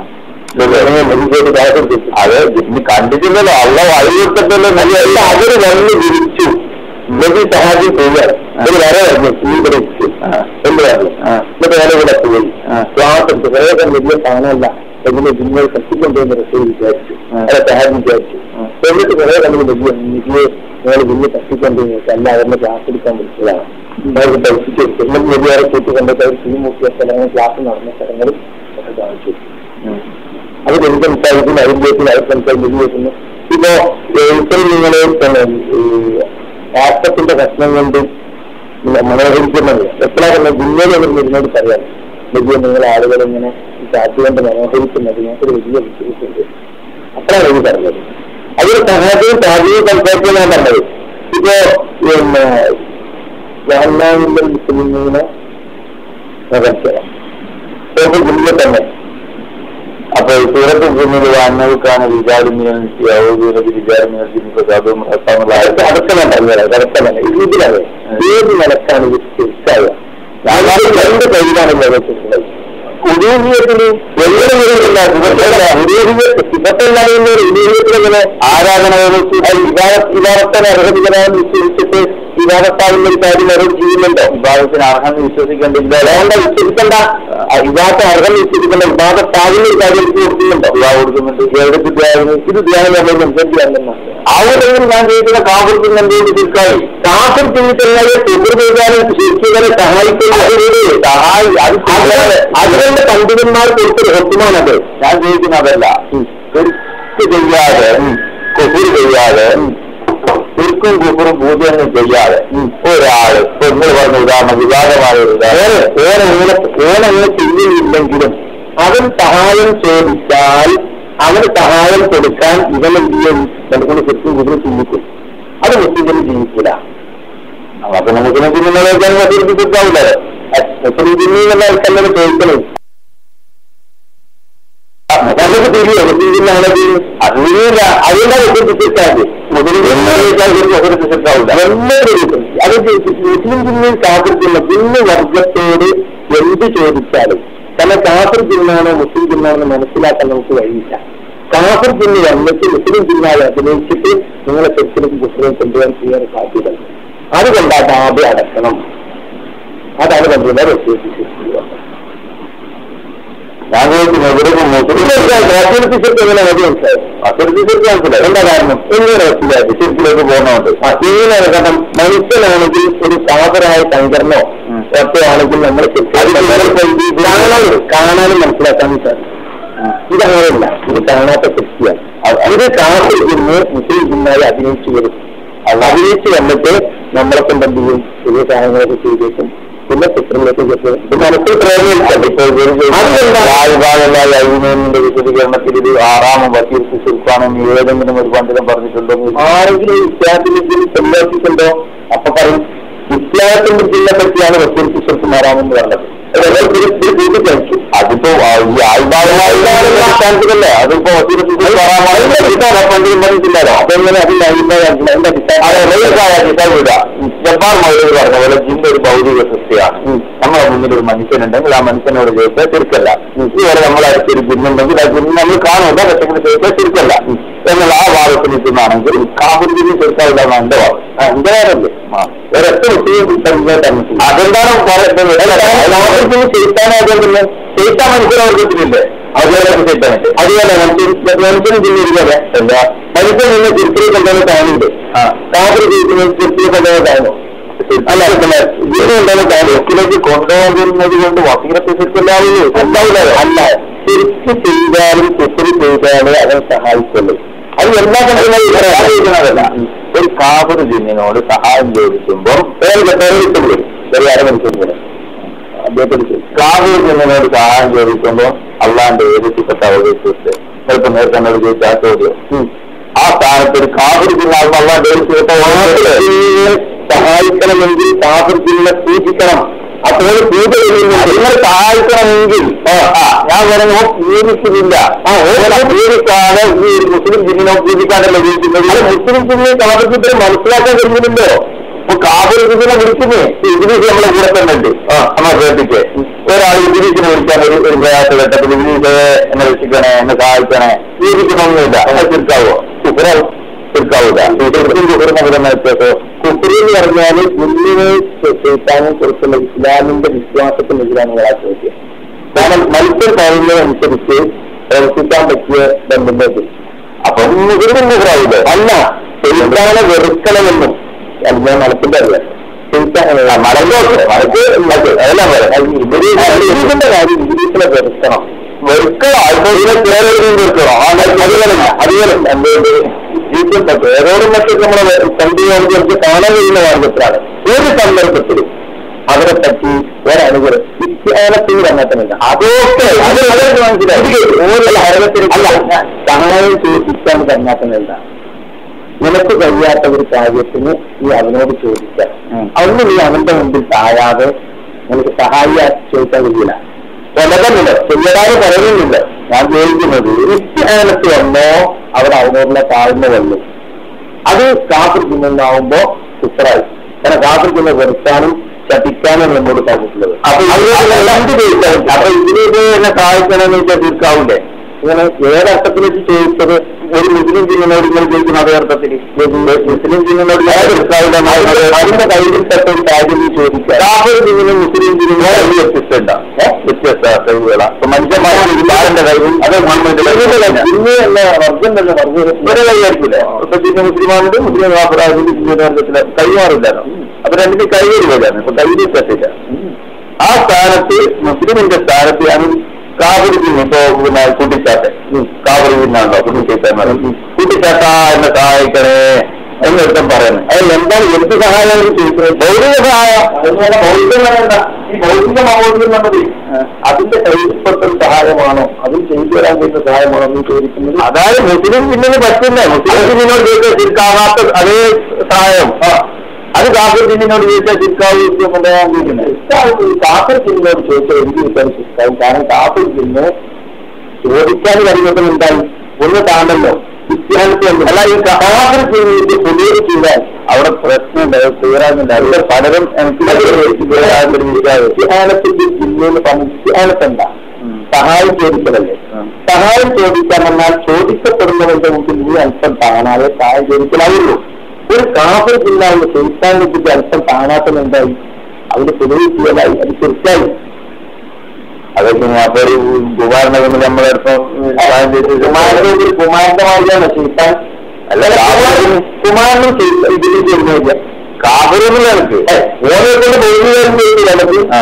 അത് ജിമ്മി കണ്ടിട്ടില്ലല്ലോ അള്ള വഴി കൊടുത്തിട്ടല്ലോ നദിയല്ല അവര് വന്ന് വിരിച്ചു നദി സഹായം ചെയ്യാൻ ഒരു വര വന്നു ഈ വിളിച്ചു എന്ത് പറഞ്ഞു എന്നിട്ട് വര ഇവിടെ പോയി ശ്വാസം വേഗം വലിയ സാധനമല്ല എങ്ങനെ ജിമ്മയെ കത്തിക്കൊണ്ടുവന്ന് റസൂൽ വിചാരിച്ചു അല്ല സഹായം വിചാരിച്ചു എന്നിട്ട് കുറെ കണ്ടു വലിയ നിധിയെ നിങ്ങൾ ജിമ്മി കത്തിക്കൊണ്ടുവന്ന് അല്ല അവരുടെ ക്ലാസ് എടുക്കാൻ വിളിച്ചതാണ് അവർക്ക് പഠിപ്പിച്ചു എല്ലാം വലിയ കൂട്ടിക്കൊണ്ടൊക്കെ അവർ തീ മുക്കിയ സ്ഥലങ്ങൾ ക്ലാസ് നടന്ന സ്ഥലങ്ങളും ഒക്കെ കാണിച്ചു അത് എന്ത് സംസാരിക്കുന്നു അതിലേക്ക് അവർ സംസാരിക്കുന്നു ഇപ്പോ ഒരിക്കലും നിങ്ങൾ രാഷ്ട്രത്തിന്റെ പ്രശ്നം കൊണ്ട് മനോഹരിക്കുന്നത് എപ്പോഴാണ് ജില്ലയിൽ എന്ന് ഇരുന്നോട് പറയാം വലിയ നിങ്ങൾ ആളുകൾ ഇങ്ങനെ ഈ കാറ്റ് കൊണ്ട് മനോഹരിക്കുന്നത് ഞങ്ങൾക്ക് വലിയ ബുദ്ധിമുട്ടുണ്ട് അപ്പോഴാണ് എനിക്ക് പറഞ്ഞത് അതൊരു സഹായവും സാധ്യതയും സംസാരിക്കാൻ ഞാൻ പറഞ്ഞത് ഇപ്പോ പിന്നെ ജഹന്നാമിന്റെ മുസ്ലിമിനെ നഗർച്ചണം ജില്ല തന്നെ അപ്പൊ സൂറത്ത് ഭൂമിയിൽ വാങ്ങുകൾക്കാണ് വിചാരമീന വിചാരമീനും അടക്കമല്ല അടക്കമല്ല ഇതിലാണ് ഏത് നിലക്കാണ് ഇത് തിരിച്ചാവുക രണ്ട് കയ്യിലാണ് ലോകത്തിലുള്ളത് ഉദയജീവിതത്തിന് ഉദയജീവിതത്തിലെങ്ങനെ ആരാധന വിവാഹത്തിന് അർഹതരാൻ വിശ്വസിച്ചിട്ട് വിവാഹത്താവുന്ന ഒരു കാര്യം അവരോട് ചെയ്യുന്നുണ്ടോ വിവാഹത്തിന് അർഹം വിശ്വസിക്കേണ്ടില്ല അതുകൊണ്ട് വിശ്വസിക്കണ്ട വിവാഹത്തെ അർഹം വിശ്വസിക്കേണ്ട വിവാഹത്താവുന്ന ഒരു കാര്യം എനിക്ക് കൊടുക്കുന്നുണ്ടോ വിവാഹം കൊടുക്കുന്നുണ്ട് എവിടത്തെ ധ്യാനം ഇത് ധ്യാനം നമ്മൾ സംസാരിക്കാണെന്നാണ് ആവുന്നെങ്കിൽ ഞാൻ ചോദിക്കുന്ന കാഫിർക്ക് എന്തുകൊണ്ട് തീർക്കായി കാഫിർ ചെയ്തിട്ടുള്ളത് എതിർ ചെയ്താലും ശിക്ഷികളെ സഹായിക്കുന്നത് സഹായി അത് അതുകൊണ്ട് പണ്ഡിതന്മാർ കൊടുത്തൊരു ഹൊത്തുമാനത് ഞാൻ ചോദിക്കുന്നതല്ല തെറ്റ് ചെയ്യാതെ കുഫുർ ചെയ്യാതെ ശരിക്കും കുഫറും പൂജയൊന്നും ചെയ്യാതെ ഒരാള് ഇപ്പൊ നിങ്ങൾ പറഞ്ഞ ഉദാഹരണം വിവാദമായ ഒരു ഉദാഹരണം ഓനെ ഓനെ ചെയ്യുന്നില്ലെങ്കിലും അവൻ സഹായം ചോദിച്ചാൽ അവന് സഹായം കൊടുക്കാൻ ഇവൻ എന്ത് ചെയ്യും നമുക്കൊന്ന് ശരിക്കും കുതിര ചിന്തിക്കും അത് മുസ്ലിം ജീവിക്കില്ല അപ്പൊ നമുക്ക് നിങ്ങളെ ജന്മത്തിരിക്കാവില്ല മുസ്ലിം ജിന്നിന്നുള്ള ആൾക്കല്ലേ ചോദിക്കണം നമുക്ക് തിരിയോ മുസ്ലിം ജിന്നാണത് അറിയില്ല അതുകൊണ്ടാണ് വിശ്വസിച്ചാൽ അത് മുസ്ലിം ജിന്നിൽ കാത്തിരിക്കുന്ന ജിന്ന് വർഗത്തോട് എന്ത് ചോദിച്ചാലും കാരണം കാഫർ ജിന്നാണോ മുസ്ലിം ജിന്നാണോ മനസ്സിലാക്കാൻ നമുക്ക് കഴിയില്ല കാഫർ ജിന്ന് വന്നിട്ട് മുസ്ലിം ജിന്നായി അഭിനയിച്ചിട്ട് നിങ്ങളെ തെറ്റിലും മുസ്ലിം കൊണ്ടുപോകാൻ ചെയ്യാൻ സാധ്യത അതുകൊണ്ട് ആ ബാബ് അടക്കണം അതാണ് പണ്ഡിതർ വിശ്വസിച്ചിട്ടുള്ളത് ഞാൻ ചോദിക്കുന്നത് മതി മനസ്സിലായി എന്താ കാരണം എങ്ങനെ മനസ്സിലായി ശരിക്കിലേക്ക് പോകുന്നുണ്ട് ഇങ്ങനെ കാരണം മനുഷ്യനാണെങ്കിൽ ഒരു സാധനായ ശങ്കരനോ ഒക്കെ ആണെങ്കിൽ നമ്മൾ കാണാനും കാണാനും മനസ്സിലാക്കാനും സാധിക്കും ഇതങ്ങനെയല്ല ഇത് കാണാത്ത ശക്തിയാണ് ഇത് കാത്തിരിക്കുന്ന മുസ്ലിം ജിന്നായി അഭിനയിച്ചു വരും അത് അഭിനയിച്ച് വന്നിട്ട് നമ്മളെ കൊണ്ട് എന്ത് ചെയ്യും ചെറിയ കാര്യങ്ങളൊക്കെ ചെയ്തേക്കും പിന്നെ ചിത്രങ്ങളിലേക്ക് ചെറുപ്പം ഇത് മനസ്സിൽ പ്രേരണയില്ല അഴിമേനിന്റെ വിശദീകരണത്തിൽ ഇത് ആറാമം വക്കീൽ സുൽത്താനും ഏതെങ്കിലും ഒരു പണ്ഡിതം പറഞ്ഞിട്ടുണ്ടോ ആരെങ്കിലും ഇസ്ലാത്തിന്റെ സന്ദർശിക്കുമ്പോ അപ്പൊ പറയും ഇസ്ലാത്തിന്റെ ജില്ല പറ്റിയാണ് വക്കീൽ സുൽത്താറാമെന്ന് പറഞ്ഞത് കഴിച്ചു അതിപ്പോ ആ ഈ ആൾഭാഗമായില്ലേ അതിപ്പോ വക്കീൽ സുൽത്താൻ പണ്ഡിതം പറഞ്ഞിട്ടില്ലല്ലോ അതെങ്ങനെ അതിന്റെ അഭിപ്രായം അതിന്റെ അടിസ്ഥാനം ജബ്ബാർ മൗലവി പറഞ്ഞ പോലെ ജിന്ന് ഒരു ഭൗതിക സൃഷ്ടിയാണ് നമ്മളെ മുന്നിൽ ഒരു മനുഷ്യനുണ്ടെങ്കിൽ ആ മനുഷ്യനോട് ചോദിച്ചാൽ തിരിക്കല്ല ഇതുവരെ നമ്മളെ അടുത്തൊരു ജിന്നുണ്ടെങ്കിൽ ആ ജിന്ന് നമ്മൾ കാണുമല്ലോ പക്ഷെ ചോദിച്ചാൽ തിരിക്കല്ല എന്നുള്ള ആ ഭാഗത്ത് നിൽക്കുന്നതാണെങ്കിൽ കാബുദ്ദീന് ചേർക്കാവില്ല എന്നാണ് എന്റെ ഭാഗം എന്റെ കാര്യമല്ലേ ഒരൊറ്റ വിഷയം അതെന്താണ് പറയുന്നത് ചെയ്താനായതുകൊണ്ടല്ലേ ചെയ്താൻ മനസ്സിലാവർക്കത്തില്ലേ അതുപോലെ ചെയ്താനുണ്ട് അതുപോലെ മനുഷ്യൻ മനുഷ്യന് ചിന്തിരിക്കാതെ അല്ല മനുഷ്യൻ നിന്ന് തിരുത്തിരി കൊണ്ടുവന്ന് കാണുന്നുണ്ട് ആ കാപ്പറി ജീവിക്കുന്നത് തിരുത്തിരി കൊണ്ടുവന്ന് കാണുന്നു അല്ല പിന്നെ ജീവൻ കൊണ്ടുവന്ന് കാണും ിലേക്ക് കൊണ്ടുപോകുന്നത് കൊണ്ട് വസീറത്തെ ശരിക്കല്ലാവുള്ളൂ ഉണ്ടാവില്ലല്ലോ അല്ല തിരിച്ച് ചെയ്താലും തിരിച്ചറി ചെയ്താലേ അവൻ സഹായിക്കുള്ളൂ അത് എല്ലാ സഹായിക്കുന്നതല്ല ഒരു കാബർ ജിന്നിനോട് സഹായം ചോദിക്കുമ്പോൾ കണ്ടുപിടി ചെറിയ അരമണിക്കൂർ അദ്ദേഹത്തിന് കാബൂർ ജിന്നിനോട് സഹായം ചോദിക്കുമ്പോൾ അള്ളാന്റെ ഏത് ചിക്കത്തെ അവതരിച്ചിട്ട് ചിലപ്പോൾ നേരത്തെ എന്നോട് ചോദിച്ച ആ ചോദ്യം ആ സ്ഥാനത്ത് ഒരു കാബൂർ ജിന്നാകുമ്പോൾ അള്ളാന്റെ ഏത് ചിക്കത്തെ സഹായിക്കണമെങ്കിൽ കാഫിർജിനെ സൂചിക്കണം അപ്പോൾ പൂജ നിങ്ങൾ സഹായിക്കണമെങ്കിൽ ആ, ആ, ഞാൻ പറഞ്ഞു പൂജിക്കുന്നില്ല ആ പൂജിക്കാതെ ഈ ഒരു മുസ്ലിം ജിന്നിനോ പൂജിക്കാണ്ടല്ലോ ജീവിക്കുന്നത് അത് മുസ്ലിം ജിന്നെ കാഫിർജിനെ മനസ്സിലാക്കാൻ കഴിയുന്നുണ്ടോ ഇപ്പൊ കാബൂർ ജിന്നിനെ വിളിക്കുന്നേ ഇംഗ്ലീഷ് നമ്മളെ കൂടെ തന്നെ ഉണ്ട് ആ നമ്മൾ ശ്രദ്ധിച്ച് ഒരാൾ ഇംഗ്ലീഷിനെ വിളിക്കാൻ ഒരു ഒരു പ്രയാസ ഘട്ടത്തിൽ ഇംഗ്ലീഷ് എന്നെ രക്ഷിക്കണേ എന്നെ സഹായിക്കണേ ജീവിക്കണമെന്നില്ല എന്നെ തീർക്കാവോ തീർക്കാവൂല തീർക്കും തീർക്കുന്ന വ്യത്യാസം കുഫറി എന്ന് പറഞ്ഞാല് ജിന്നിനെ ചെയ്താനും കുറിച്ചുള്ള ഇസ്ലാമിന്റെ വിശ്വാസത്തിനെതിരാണ് ആ ചോദ്യം കാരണം മനുഷ്യൻ പറയുന്നതനുസരിച്ച് പ്രവർത്തിക്കാൻ പറ്റിയ ബന്ധുന്നത് അപ്പൊ മുസ്ലിം മുസ്ലാവില്ലേ അല്ല ചെയ്താനെ വെറുക്കണമെന്നും അല്ല ഞാൻ മലത്തിന്റെ അറിയാം മലങ്കോട്ട് മലക്ക് മലക്ക് അതെല്ലാം പറയാം ഇതിന്റെ കാര്യം ഇംഗ്ലീഷിലെ വെറുക്കണം വെറുക്കുക ആൾക്കാരെ പേരെഴുതി വെറുക്കണം അതുപോലല്ല അതുപോലല്ല എന്തുകൊണ്ട് ജീവിതത്തെ വേറോടും മറ്റൊക്കെ നമ്മളെ കണ്ടുകൊണ്ട് നമുക്ക് കാണാൻ കഴിയുന്ന മാർഗത്തിലാണ് ഒരു സന്ദർഭത്തിലും അവരെ പറ്റി ഒരനുഗ്രഹം വിജ്ഞാനത്തിന് കണ്ടെത്തുന്നില്ല അതൊക്കെ അത് അവർക്ക് മനസ്സിലായി ഓരോ ഹരകത്തിന് അല്ല സഹായം ചോദിക്കാൻ കണ്ടെത്തുന്നില്ല നിനക്ക് കഴിയാത്ത ഒരു കാര്യത്തിന് നീ അവനോട് ചോദിക്കാം അതൊന്നും നീ അവന്റെ മുമ്പിൽ താഴാതെ നിനക്ക് സഹായ ചോദിക്കാൻ കഴിയില്ല കൊലകമില്ല ചെയ്യടാതെ പറയുന്നില്ല ഞാൻ ചോദിക്കുന്നത് നിത്യാനത്ത് വന്നോ അവർ അവനോടുള്ള താഴ്ന്ന വന്നു അത് കാഫിർ ജിന്നാവുമ്പോ കുത്തറായി കാരണം കാഫിർ ജിന്ന വെറുക്കാനും ശപിക്കാനും നമ്മോട് പറഞ്ഞിട്ടുള്ളത് അപ്പൊ ഇതിനോട് എന്ത് ചോദിച്ചാലും അപ്പൊ ഇതിലേക്ക് എന്നെ സഹായിക്കണമെന്ന് വെച്ചാൽ തീർക്കാവില്ലേ ഇങ്ങനെ ഏതർത്ഥത്തിൽ വെച്ച് ചോദിച്ചത് ഒരു മുസ്ലിം ജിന്നിനോട് ഇങ്ങനെ ചോദിക്കുന്ന അതേ അർത്ഥത്തിൽ മുസ്ലിം ജിന്നിനോട് ഞാൻ തീർക്കാവില്ല അതിന്റെ കയ്യിൽ പെട്ട ഒരു കാര്യം നീ ചോദിക്കുക കാഫർ ജിന്നിനും മുസ്ലിം ജിന്നിനും കഴിവ് വ്യത്യസ്തമുണ്ട വ്യത്യസ്ത കഴിവുകളാ അപ്പൊ മനുഷ്യന്മാരുടെ വിചാരന്റെ കഴിവും അത് ഗവൺമെന്റിന്റെ ഇന്ന് എന്ന വർഗം തന്നെ വർഗം ഇവരെ കൈയായിരിക്കില്ല ഇപ്പൊ ജിന്ന് മുസ്ലിമാണുണ്ട് മുസ്ലിം കാഫറാകുന്നത് ജിന്നിന്റെ വർഗത്തില് കൈമാറില്ലല്ലോ അപ്പൊ രണ്ടിന്റെ കൈവരി പോലെയാണ് ഇപ്പൊ കൈവരി പറ്റില്ല ആ സ്ഥാനത്ത് മുസ്ലിമിന്റെ സ്ഥാനത്ത് ഞാൻ കാബരി ജിന്ന് ഇപ്പൊ പിന്നെ കുട്ടിച്ചാത്ത കാബരി ജിന്നാണല്ലോ കുട്ടിച്ചാത്ത കുട്ടിച്ചാത്ത എന്നെ സഹായിക്കണേ എന്നൊരുത്തം പറയുന്നത് അത് എന്താണ് എന്ത് സഹായം ചോദിക്കുന്നത് ഭൗതിക സഹായം അതുപോലെ ഭൗതികം വേണ്ട ഈ ഭൗതിക മഹോത്സവം എന്നത് അതിന്റെ കയ്യിൽപ്പെട്ട ഒരു സഹായമാണോ അതിൽ ചെയ്തു തരാൻ കഴിയുന്ന സഹായമാണോ എന്ന് ചോദിക്കുന്നത് അതായത് മുസ്ലിം ജിന്നിന് പറ്റുന്നേ മുസ്ലിം ജിന്നിനോട് ചോദിച്ചാൽ ശരിക്കാവാത്ത അതേ സഹായം അത് കാഫിർ ജിന്നിനോട് ചോദിച്ചാൽ ശരിക്കാവും കാഫർ ജിന്നോട് ചോദിച്ചാൽ എനിക്ക് വിശ്വസിക്കാം കാരണം കാഫർ ജിന്ന് ചോദിക്കാൻ കഴിയുന്നത് എന്തായി ഒന്ന് താണ്ടല്ലോ വിദ്യാർത്ഥി അല്ല ഈ കാഫർ ജിന്നിന്റെ പുതിയ ചെയ്താൽ അവിടെ പ്രശ്നം തീരാനില്ല അവിടെ പലരും വിദ്യാനത്തിന്റെ ജില്ലയിൽ പറഞ്ഞ വിദ്യാനത്ത് എന്താ സഹായം ചോദിക്കലല്ലേ സഹായം ചോദിക്കാൻ എന്നാൽ ചോദിക്കപ്പെടുന്നവരുടെ മുമ്പിൽ നീ അല്പം താണാതെ സഹായം ചോദിക്കലാവുള്ളൂ ഒരു കാഫർ ജില്ലാവിന്റെ ചെയ്താനെ പറ്റി അല്പം താണാത്തതെന്തായി അവര് പൊതുവെ ചെയ്യലായി അത് തീർച്ചയായും അതൊക്കെ അപ്പൊ ഒരു കുമാരനെ കൊണ്ട് നമ്മളെടുപ്പം കുമാരന്റെ ഒരു കുമാരന്റെ മാതിരിയാണ് ചെയ്താൻ അല്ല കാഫിർ കുമാരനും ഇതിൽ ചെയ്യുന്നില്ല കാഫിറൊന്നും എനിക്ക് ഓരോ കൊണ്ട് ബോധീകരണം ചെയ്തില്ല നമുക്ക് ആ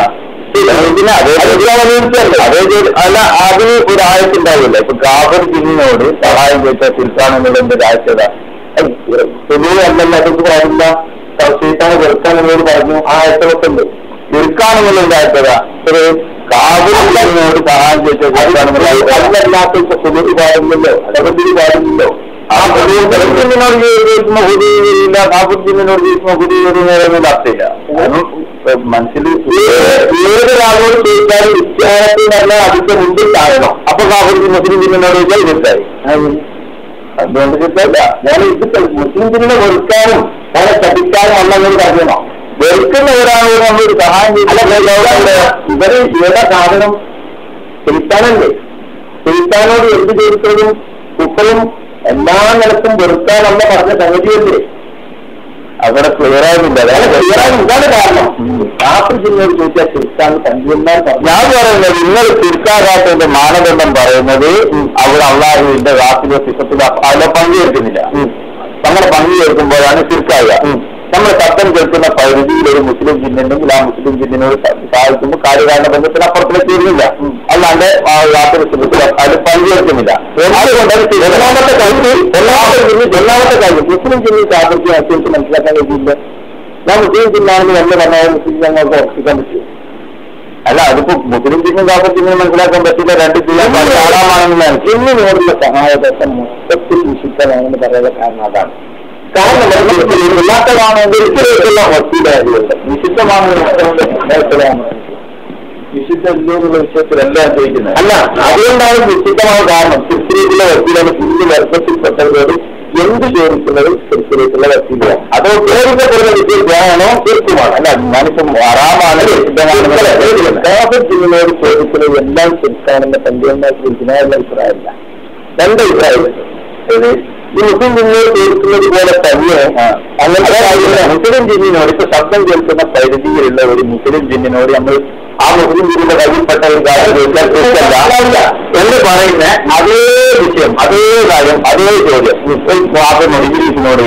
പിന്നെ അതേ അതേ ചോദ്യം- അല്ല അതിന് ഒരു ആയത്തുണ്ടാവില്ല ഇപ്പൊ കാബർ ജിന്നിനോട് സഹായം ചോദിച്ച സുൽത്താനെന്നുള്ള എന്ത് ആഴ്ചത പൊതുവെ അല്ലല്ല അതൊക്കെ പാടില്ല സീത്താനെ വെറുക്കാനെന്നോട് പറഞ്ഞു ആ ആയത്തൊക്കെ ഉണ്ട് വെറുക്കാണെന്നുള്ള എന്ത് ആഴ്ചത ഒരു കാബർ ജിന്നിനോട് സഹായം ചോദിച്ച സുൽത്താനെന്നുള്ള അല്ലല്ലാത്ത ഇപ്പൊ പൊതുവെ പാടില്ലല്ലോ അടവത്തിൽ പാടില്ലല്ലോ ആ പൊതുവെ ജിന്നിനോട് ചോദിക്കുമ്പോൾ ഹുദീല്ല കാബർ ജിന്നിനോട് ചോദിക്കുമ്പോൾ ഹുദീ അർത്ഥമില്ല അതും മനസ്സിൽ ഏതൊരാളോട് ചോദിച്ചാലും വിജ്ഞാനത്തിൽ നല്ല അതിന്റെ മുമ്പിൽ കാണണം അപ്പൊ കാബൂർ മുസ്ലിം ജിന്നോട് ചോദിച്ചാൽ തെറ്റായി അതുകൊണ്ട് തെറ്റല്ല ഞാൻ ഇത് മുസ്ലിം ജിന്നെ വെറുക്കാനും അവരെ ചതിക്കാനും അല്ലെന്നൊരു കാര്യമാണോ വെറുക്കുന്ന ഒരാളോട് നമ്മളൊരു സഹായം ചെയ്തില്ല ഇവര് ഏതാ സാധനം സുൽത്താനല്ലേ സുൽത്താനോട് എന്ത് ചെയ്തിട്ടും കുപ്പയും എല്ലാ നിലത്തും വെറുക്കാനല്ല പറഞ്ഞ സംഗതിയല്ലേ അവിടെ ക്ലിയർ ആകുന്നില്ല അതാണ് ക്ലിയർ ആകും ഇതാണ് കാരണം കാപ്പർ ജില്ലയോട് ചോദിച്ചാൽ തിരുത്താൻ പഞ്ചന്മാർ ഞാൻ പറയുന്നത് നിങ്ങൾ തിരുത്താകാത്തതിന്റെ മാനദണ്ഡം പറയുന്നത് അവിടെ അള്ളാഹുവിന്റെ വാക്കിലെ സിഫത്തിൽ അതിലെ പങ്കുചേർക്കുന്നില്ല അങ്ങനെ പങ്കുചേർക്കുമ്പോഴാണ് തിരുത്താവുക നമ്മൾ ശബ്ദം കേൾക്കുന്ന പരിധിയിൽ ഒരു മുസ്ലിം ജിന്നുണ്ടെങ്കിൽ ആ മുസ്ലിം ജിന്നിനോട് സഹായിക്കുമ്പോൾ കാര്യകാരണ ബന്ധത്തിന് അപ്പുറത്തേക്ക് വരുന്നില്ല അല്ലാണ്ട് ആ വാക്കിലെ സിഫത്തിൽ അതിൽ പങ്കുചേർക്കുന്നില്ല അതുകൊണ്ട് ഒന്നാമത്തെ കാര്യം ഒന്നാമത്തെ ജില്ല ഒന്നാമത്തെ കാര്യം മുസ്ലിം ജില്ലയിൽ സാധിക്കും അത്യാവശ്യം മനസ്സിലാക്കാൻ കഴിയില്ല ഞാൻ മുസ്ലിം ജില്ലാണെന്ന് നല്ല പറഞ്ഞാൽ മുസ്ലിം ഞങ്ങൾക്ക് ഉറപ്പിക്കാൻ പറ്റും അല്ല അതിപ്പോ മുസ്ലിം ജിന്നും കാപ്പർ ജിന്നും മനസ്സിലാക്കാൻ പറ്റില്ല രണ്ട് ജില്ല ആറാമാണെന്ന് ജിന്നിനോടുള്ള സഹായതത്വം മൊത്തത്തിൽ വിശുദ്ധമാണെന്ന് പറയാനുള്ള കാരണം അതാണ് കാരണം ഇല്ലാത്തതാണ് ഒരിക്കലേക്കുള്ള വസ്തുതയുണ്ട് വിശുദ്ധമാണ് വിശുദ്ധ എന്നുള്ള വിഷയത്തിലല്ല ചോദിക്കുന്നത് അല്ല അതുകൊണ്ടാണ് വിശുദ്ധമായ കാരണം ക്രിസ്ത്യത്തിലെ വക്കീലാണ് ഹിന്ദു വർഗത്തിൽപ്പെട്ടവരോട് എന്ത് ചോദിക്കുന്നത് ക്രിസ്ത്യത്തിലേക്കുള്ള വക്കീല അതോ ചോദിക്കപ്പെടുന്ന വിഷയമാണോ തീർച്ചയുമാണ് അല്ല ഞാനിപ്പം ആറാമാണ് ജില്ലയോട് ചോദിക്കുന്നത് എല്ലാം ശരിക്കാണെന്ന് പഞ്ചായത്ത് വിളിക്കുന്ന അഭിപ്രായമില്ല രണ്ട് അഭിപ്രായമുണ്ട് ഇത് ഈ മുസ്ലിം ജില്ലയോട് ചോദിക്കുന്നത് പോലെ തന്നെ അങ്ങനെ മുസ്ലിം ജിന്നിനോട് ഇപ്പൊ ശബ്ദം കേൾക്കുന്ന പരിധിയിലുള്ള ഒരു മുസ്ലിം ജിന്നിനോട് നമ്മൾ ആ മുസ്ലിം ജിന്നിന്റെ കയ്യിൽപ്പെട്ട ഒരു കാര്യം ചോദിച്ചാൽ തെറ്റല്ല എന്ന് പറയുന്ന അതേ വിഷയം അതേ കാര്യം അതേ ചോദ്യം മുസ്ലിം ഇംഗ്ലീഷിനോട്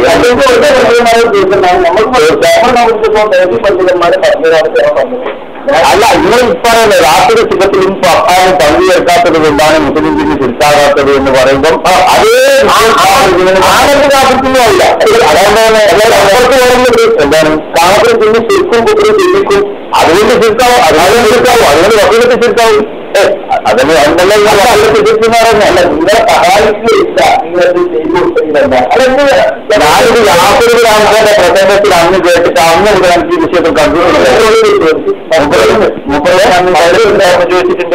അല്ല നിങ്ങൾ ഇപ്പറയുന്ന രാത്രി സുഖത്തിലും പപ്പാനും പങ്കുചേർക്കാത്തത് കൊണ്ടാണ് മുസ്ലിം ജിന്ന് തിരുത്താകാത്തത് എന്ന് പറയുമ്പോൾ അതേ ആനന്ദ് കാപ്പിക്കുന്നോ അല്ല അതുകൊണ്ട് എന്താണ് കാപ്പിൽ ജിന്ന് ശരിക്കും കുട്ടികൾ ചിന്തിക്കും അതുകൊണ്ട് ചിരിക്കാവോ അതുകൊണ്ട് ചിരിക്കാവോ അതുകൊണ്ട് വക്കീലത്തെ ചിരിക്കാവും അതിന് അന്നല്ല ചിരിക്കുന്ന അല്ല നിങ്ങളെ സഹായിക്കില്ല നിങ്ങളത് ചെയ്തു കൊടുത്തില്ല ഞാനിത് യാതൊരു ആൾക്കാരുടെ പ്രസംഗത്തിൽ അന്ന് കേട്ടിട്ട് അന്ന് ഇവിടെ എനിക്ക് ഈ വിഷയത്തിൽ കണ്ടിട്ടുണ്ട് ചോദിച്ചിട്ടുണ്ട്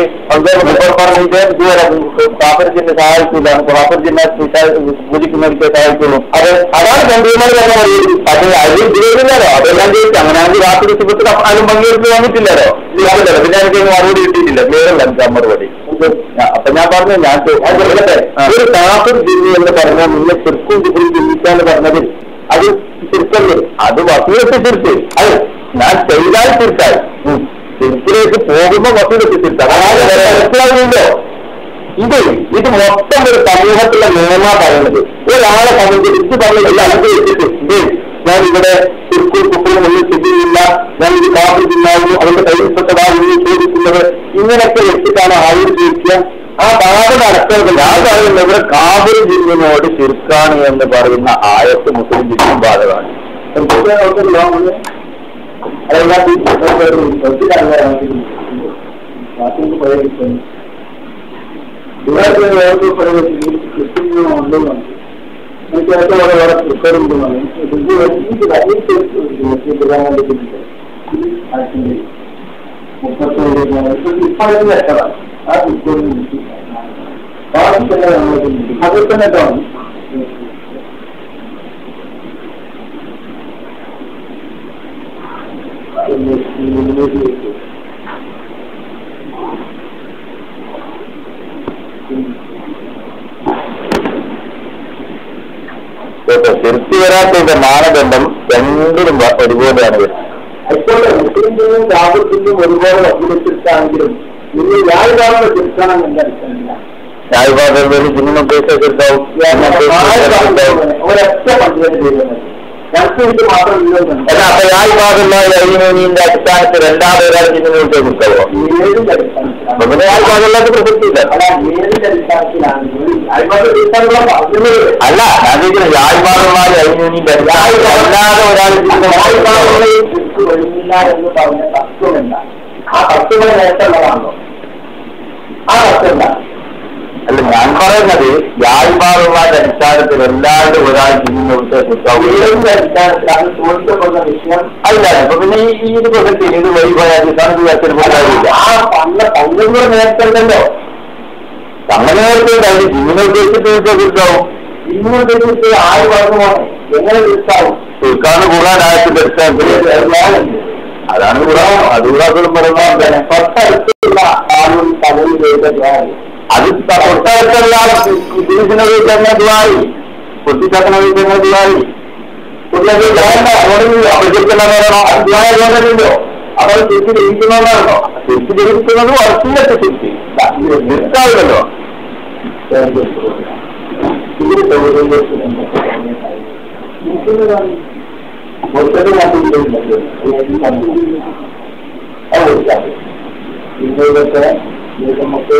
കാപ്പർജിനെ സഹായിക്കില്ല കാപ്പർജിനെ പൂജിക്കുന്നവർക്ക് സഹായിക്കുള്ളൂ അത് അതാണ് കണ്ടുമാർ പറഞ്ഞ പറയുന്നത് പക്ഷേ അത് ഇതിലില്ലല്ലോ അതെല്ലാം ചോദിച്ചു അങ്ങനെയാണെങ്കിൽ രാത്രി സുഖത്തിൽ ആരും പങ്കെടുത്ത് വന്നിട്ടില്ലല്ലോ ഇല്ലല്ലോ പിന്നെ എനിക്ക് മറുപടി കിട്ടിയിട്ടില്ല വേറല്ല എനിക്ക് മറുപടി അപ്പൊ ഞാൻ പറഞ്ഞു ഞാൻ ചോ- അത് പറയട്ടെ? ഒരു കാപ്പർ ജില്ലി എന്ന് പറഞ്ഞാൽ നിന്നെ ചെറുക്കും ചിത്രം ചിന്തിക്കാന്ന് പറഞ്ഞത് അത് തിരുത്തല്ലേ അത് വസീലത്ത് തിരുത്ത് അത് ഞാൻ ചെയ്താൽ തിരുത്തായി തിരുത്തിലേക്ക് പോകുമ്പോ വസീലത്ത് തിരുത്താം മനസ്സിലാവുന്നുണ്ടോ ഇത് ഇത് മൊത്തം ഒരു സമൂഹത്തിലെ നിയമ പറയുന്നത് ഒരാളെ സംബന്ധിച്ച് ഇത് പറഞ്ഞില്ല അനുഭവിച്ചിട്ട് ഇത് ഞാൻ ഇവിടെ തിരുക്കൂർ കുപ്പും ഒന്നും സ്ഥിതിയില്ല ഞാൻ ഇത് കാപ്പി തിന്നായിരുന്നു അവന്റെ കയ്യിൽപ്പെട്ടതാകുന്നു ചോദിക്കുന്നത് ഇങ്ങനെയൊക്കെ വെച്ചിട്ടാണ് ആയുർ ചോദിക്കുക ആ ബാധ നടക്കുന്നത് ഞാൻ പറയുന്നത് ഇവിടെ കാബൂർ ജിന്നിനോട് ചുരുക്കാണ് എന്ന് പറയുന്ന ആയത്ത് മുസ്ലിം ജിന്നും ബാധകമാണ് അതെല്ലാം ഇവരൊക്കെ വേറെ പറയുന്നത് കൃത്യമുണ്ടെന്നാണ് എനിക്ക് ഏറ്റവും വളരെ വളരെ തൃക്കരുണ്ടെന്നാണ് ഇപ്പോഴും എത്തണം ആ കൃത്യം ബാക്കി തന്നെ നമ്മൾ അതിൽ തന്നെ കാണും തിരുത്തി വരാത്തതിന്റെ മാനദണ്ഡം രണ്ടിലും വ- ഒരുപോലെയാണ് വരുന്നത് ആയിക്കോട്ടെ മുസ്ലിം രാജ്യത്തിനും ഒരുപോലെ വക്കീലെത്തിട്ടാണെങ്കിലും നിങ്ങൾ യാതൊരു തിരുത്തണം എന്നല്ല ന്യായപാതകളിൽ ജിന്നും ഉദ്ദേശിച്ച തിരുത്താവും ഒരൊറ്റ പഞ്ചായത്ത് ചെയ്യുന്നത് ഞങ്ങൾക്ക് ഇത് മാത്രം ഇല്ലെന്നുണ്ട് അല്ല അപ്പൊ ഞാൻ പാടുള്ള അയ്യൂനിന്റെ അടിസ്ഥാനത്തിൽ രണ്ടാമതൊരാൾ ജിമ്മിനോട്ട് നിൽക്കാവോ ഏതിന്റെ അപ്പൊ പിന്നെ ഞാൻ പാടുള്ളത് പ്രസക്തിയില്ല അല്ല ഏതിന്റെ അടിസ്ഥാനത്തിലാണ് അഴിമതി അടിസ്ഥാനമുള്ള പറഞ്ഞത് അല്ല ഞാൻ ചോദിക്കുന്നത് ഞായ്പാടുള്ള അയ്യൂനിന്റെ അടിസ്ഥാനത്തിൽ അല്ലാതെ ഒരാൾ വായ്പാടുകളെ തിരിച്ചു വരുന്നില്ല എന്ന് പറഞ്ഞ തത്വമല്ല ആ തത്വം നേരത്തുള്ളതാണല്ലോ ആ തത്വമല്ല അല്ല ഞാൻ പറയുന്നത് ഞായ്പാടുള്ള അടിസ്ഥാനത്തിൽ അല്ലാതെ ഒരാൾ ജിമ്മിനോട്ട് നിൽക്കാവൂ ഏതിന്റെ അടിസ്ഥാനത്തിലാണ് ചോദിക്കപ്പെടുന്ന വിഷയം അല്ല അപ്പൊ പിന്നെ ഈ ഈ ഇത് പ്രസക്തി ഇത് വഴി പോയാൽ അടിസ്ഥാന വിചാരിച്ചിട്ട് പോകാറില്ല ആ പണ്ട് പങ്കുകൾ നേരത്തല്ലോ അങ്ങനെ അതിന് ജിമ്മിനെ ഉദ്ദേശിച്ചിട്ട് കിട്ടാവും ഇന്ന് ഉദ്ദേശിച്ച് ആര് പറഞ്ഞു പോണേ എങ്ങനെ വിളിച്ചാവും സുൽക്കാന് കൂടാൻ ആയത്തിന്റെ അടിസ്ഥാനത്തിൽ അതാണ് കൂടാൻ അത് കൂടാക്കളും പറയുന്നത് തൊട്ടടുത്തുള്ള ആളുകൾ പലരും ചെയ്ത ധ്യാനം അത് തൊട്ടടുത്തുള്ള ബിസിനസ് തന്നെ ദുബായി പൊട്ടിച്ചക്കണത് തന്നെ ദുബായി അഭിജയിക്കണോ അവർ തിരിച്ച് ജയിക്കണമെന്നാണോ തിരിച്ച് ജയിക്കുന്നത് വർഷത്തിലെത്തി തിരിച്ച് നിർത്താവില്ലല്ലോ ഇന്ത്യയിലൊക്കെ നമുക്ക്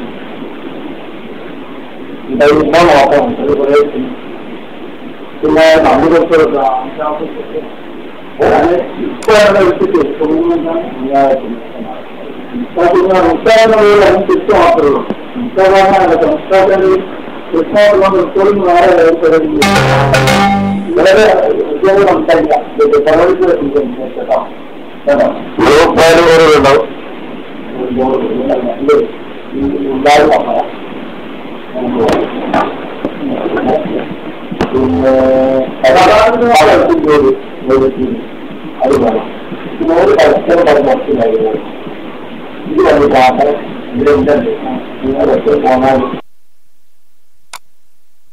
ഉണ്ടായിരുന്ന നോക്കാം അത് കുറേ പിന്നെ നമ്മുടെ ഇപ്പോഴാണ് എടുത്തിട്ട് തിരിച്ചു മാത്രമേ ഉള്ളൂ സംസ്ഥാനമാണ് സംസ്ഥാനത്തിൽ കൃഷ്ണോട്ടുള്ള ഇപ്പോഴും വേറെ ഏർപ്പെടുന്നു വളരെ ഉദ്യോഗം സംസാരിക്കാം പലർക്ക് കേട്ടോ കേട്ടോ ഗ്രൂപ്പായാലും ഓരോരുണ്ടാവും പിന്നെ അത് വേണം പിന്നെ ഒരു പരസ്പരം പറഞ്ഞിട്ടുണ്ടായിരുന്നു ഇത് വന്നിട്ടാണ് ഇതിലുണ്ട് നിങ്ങളൊക്കെ പോന്നാൽ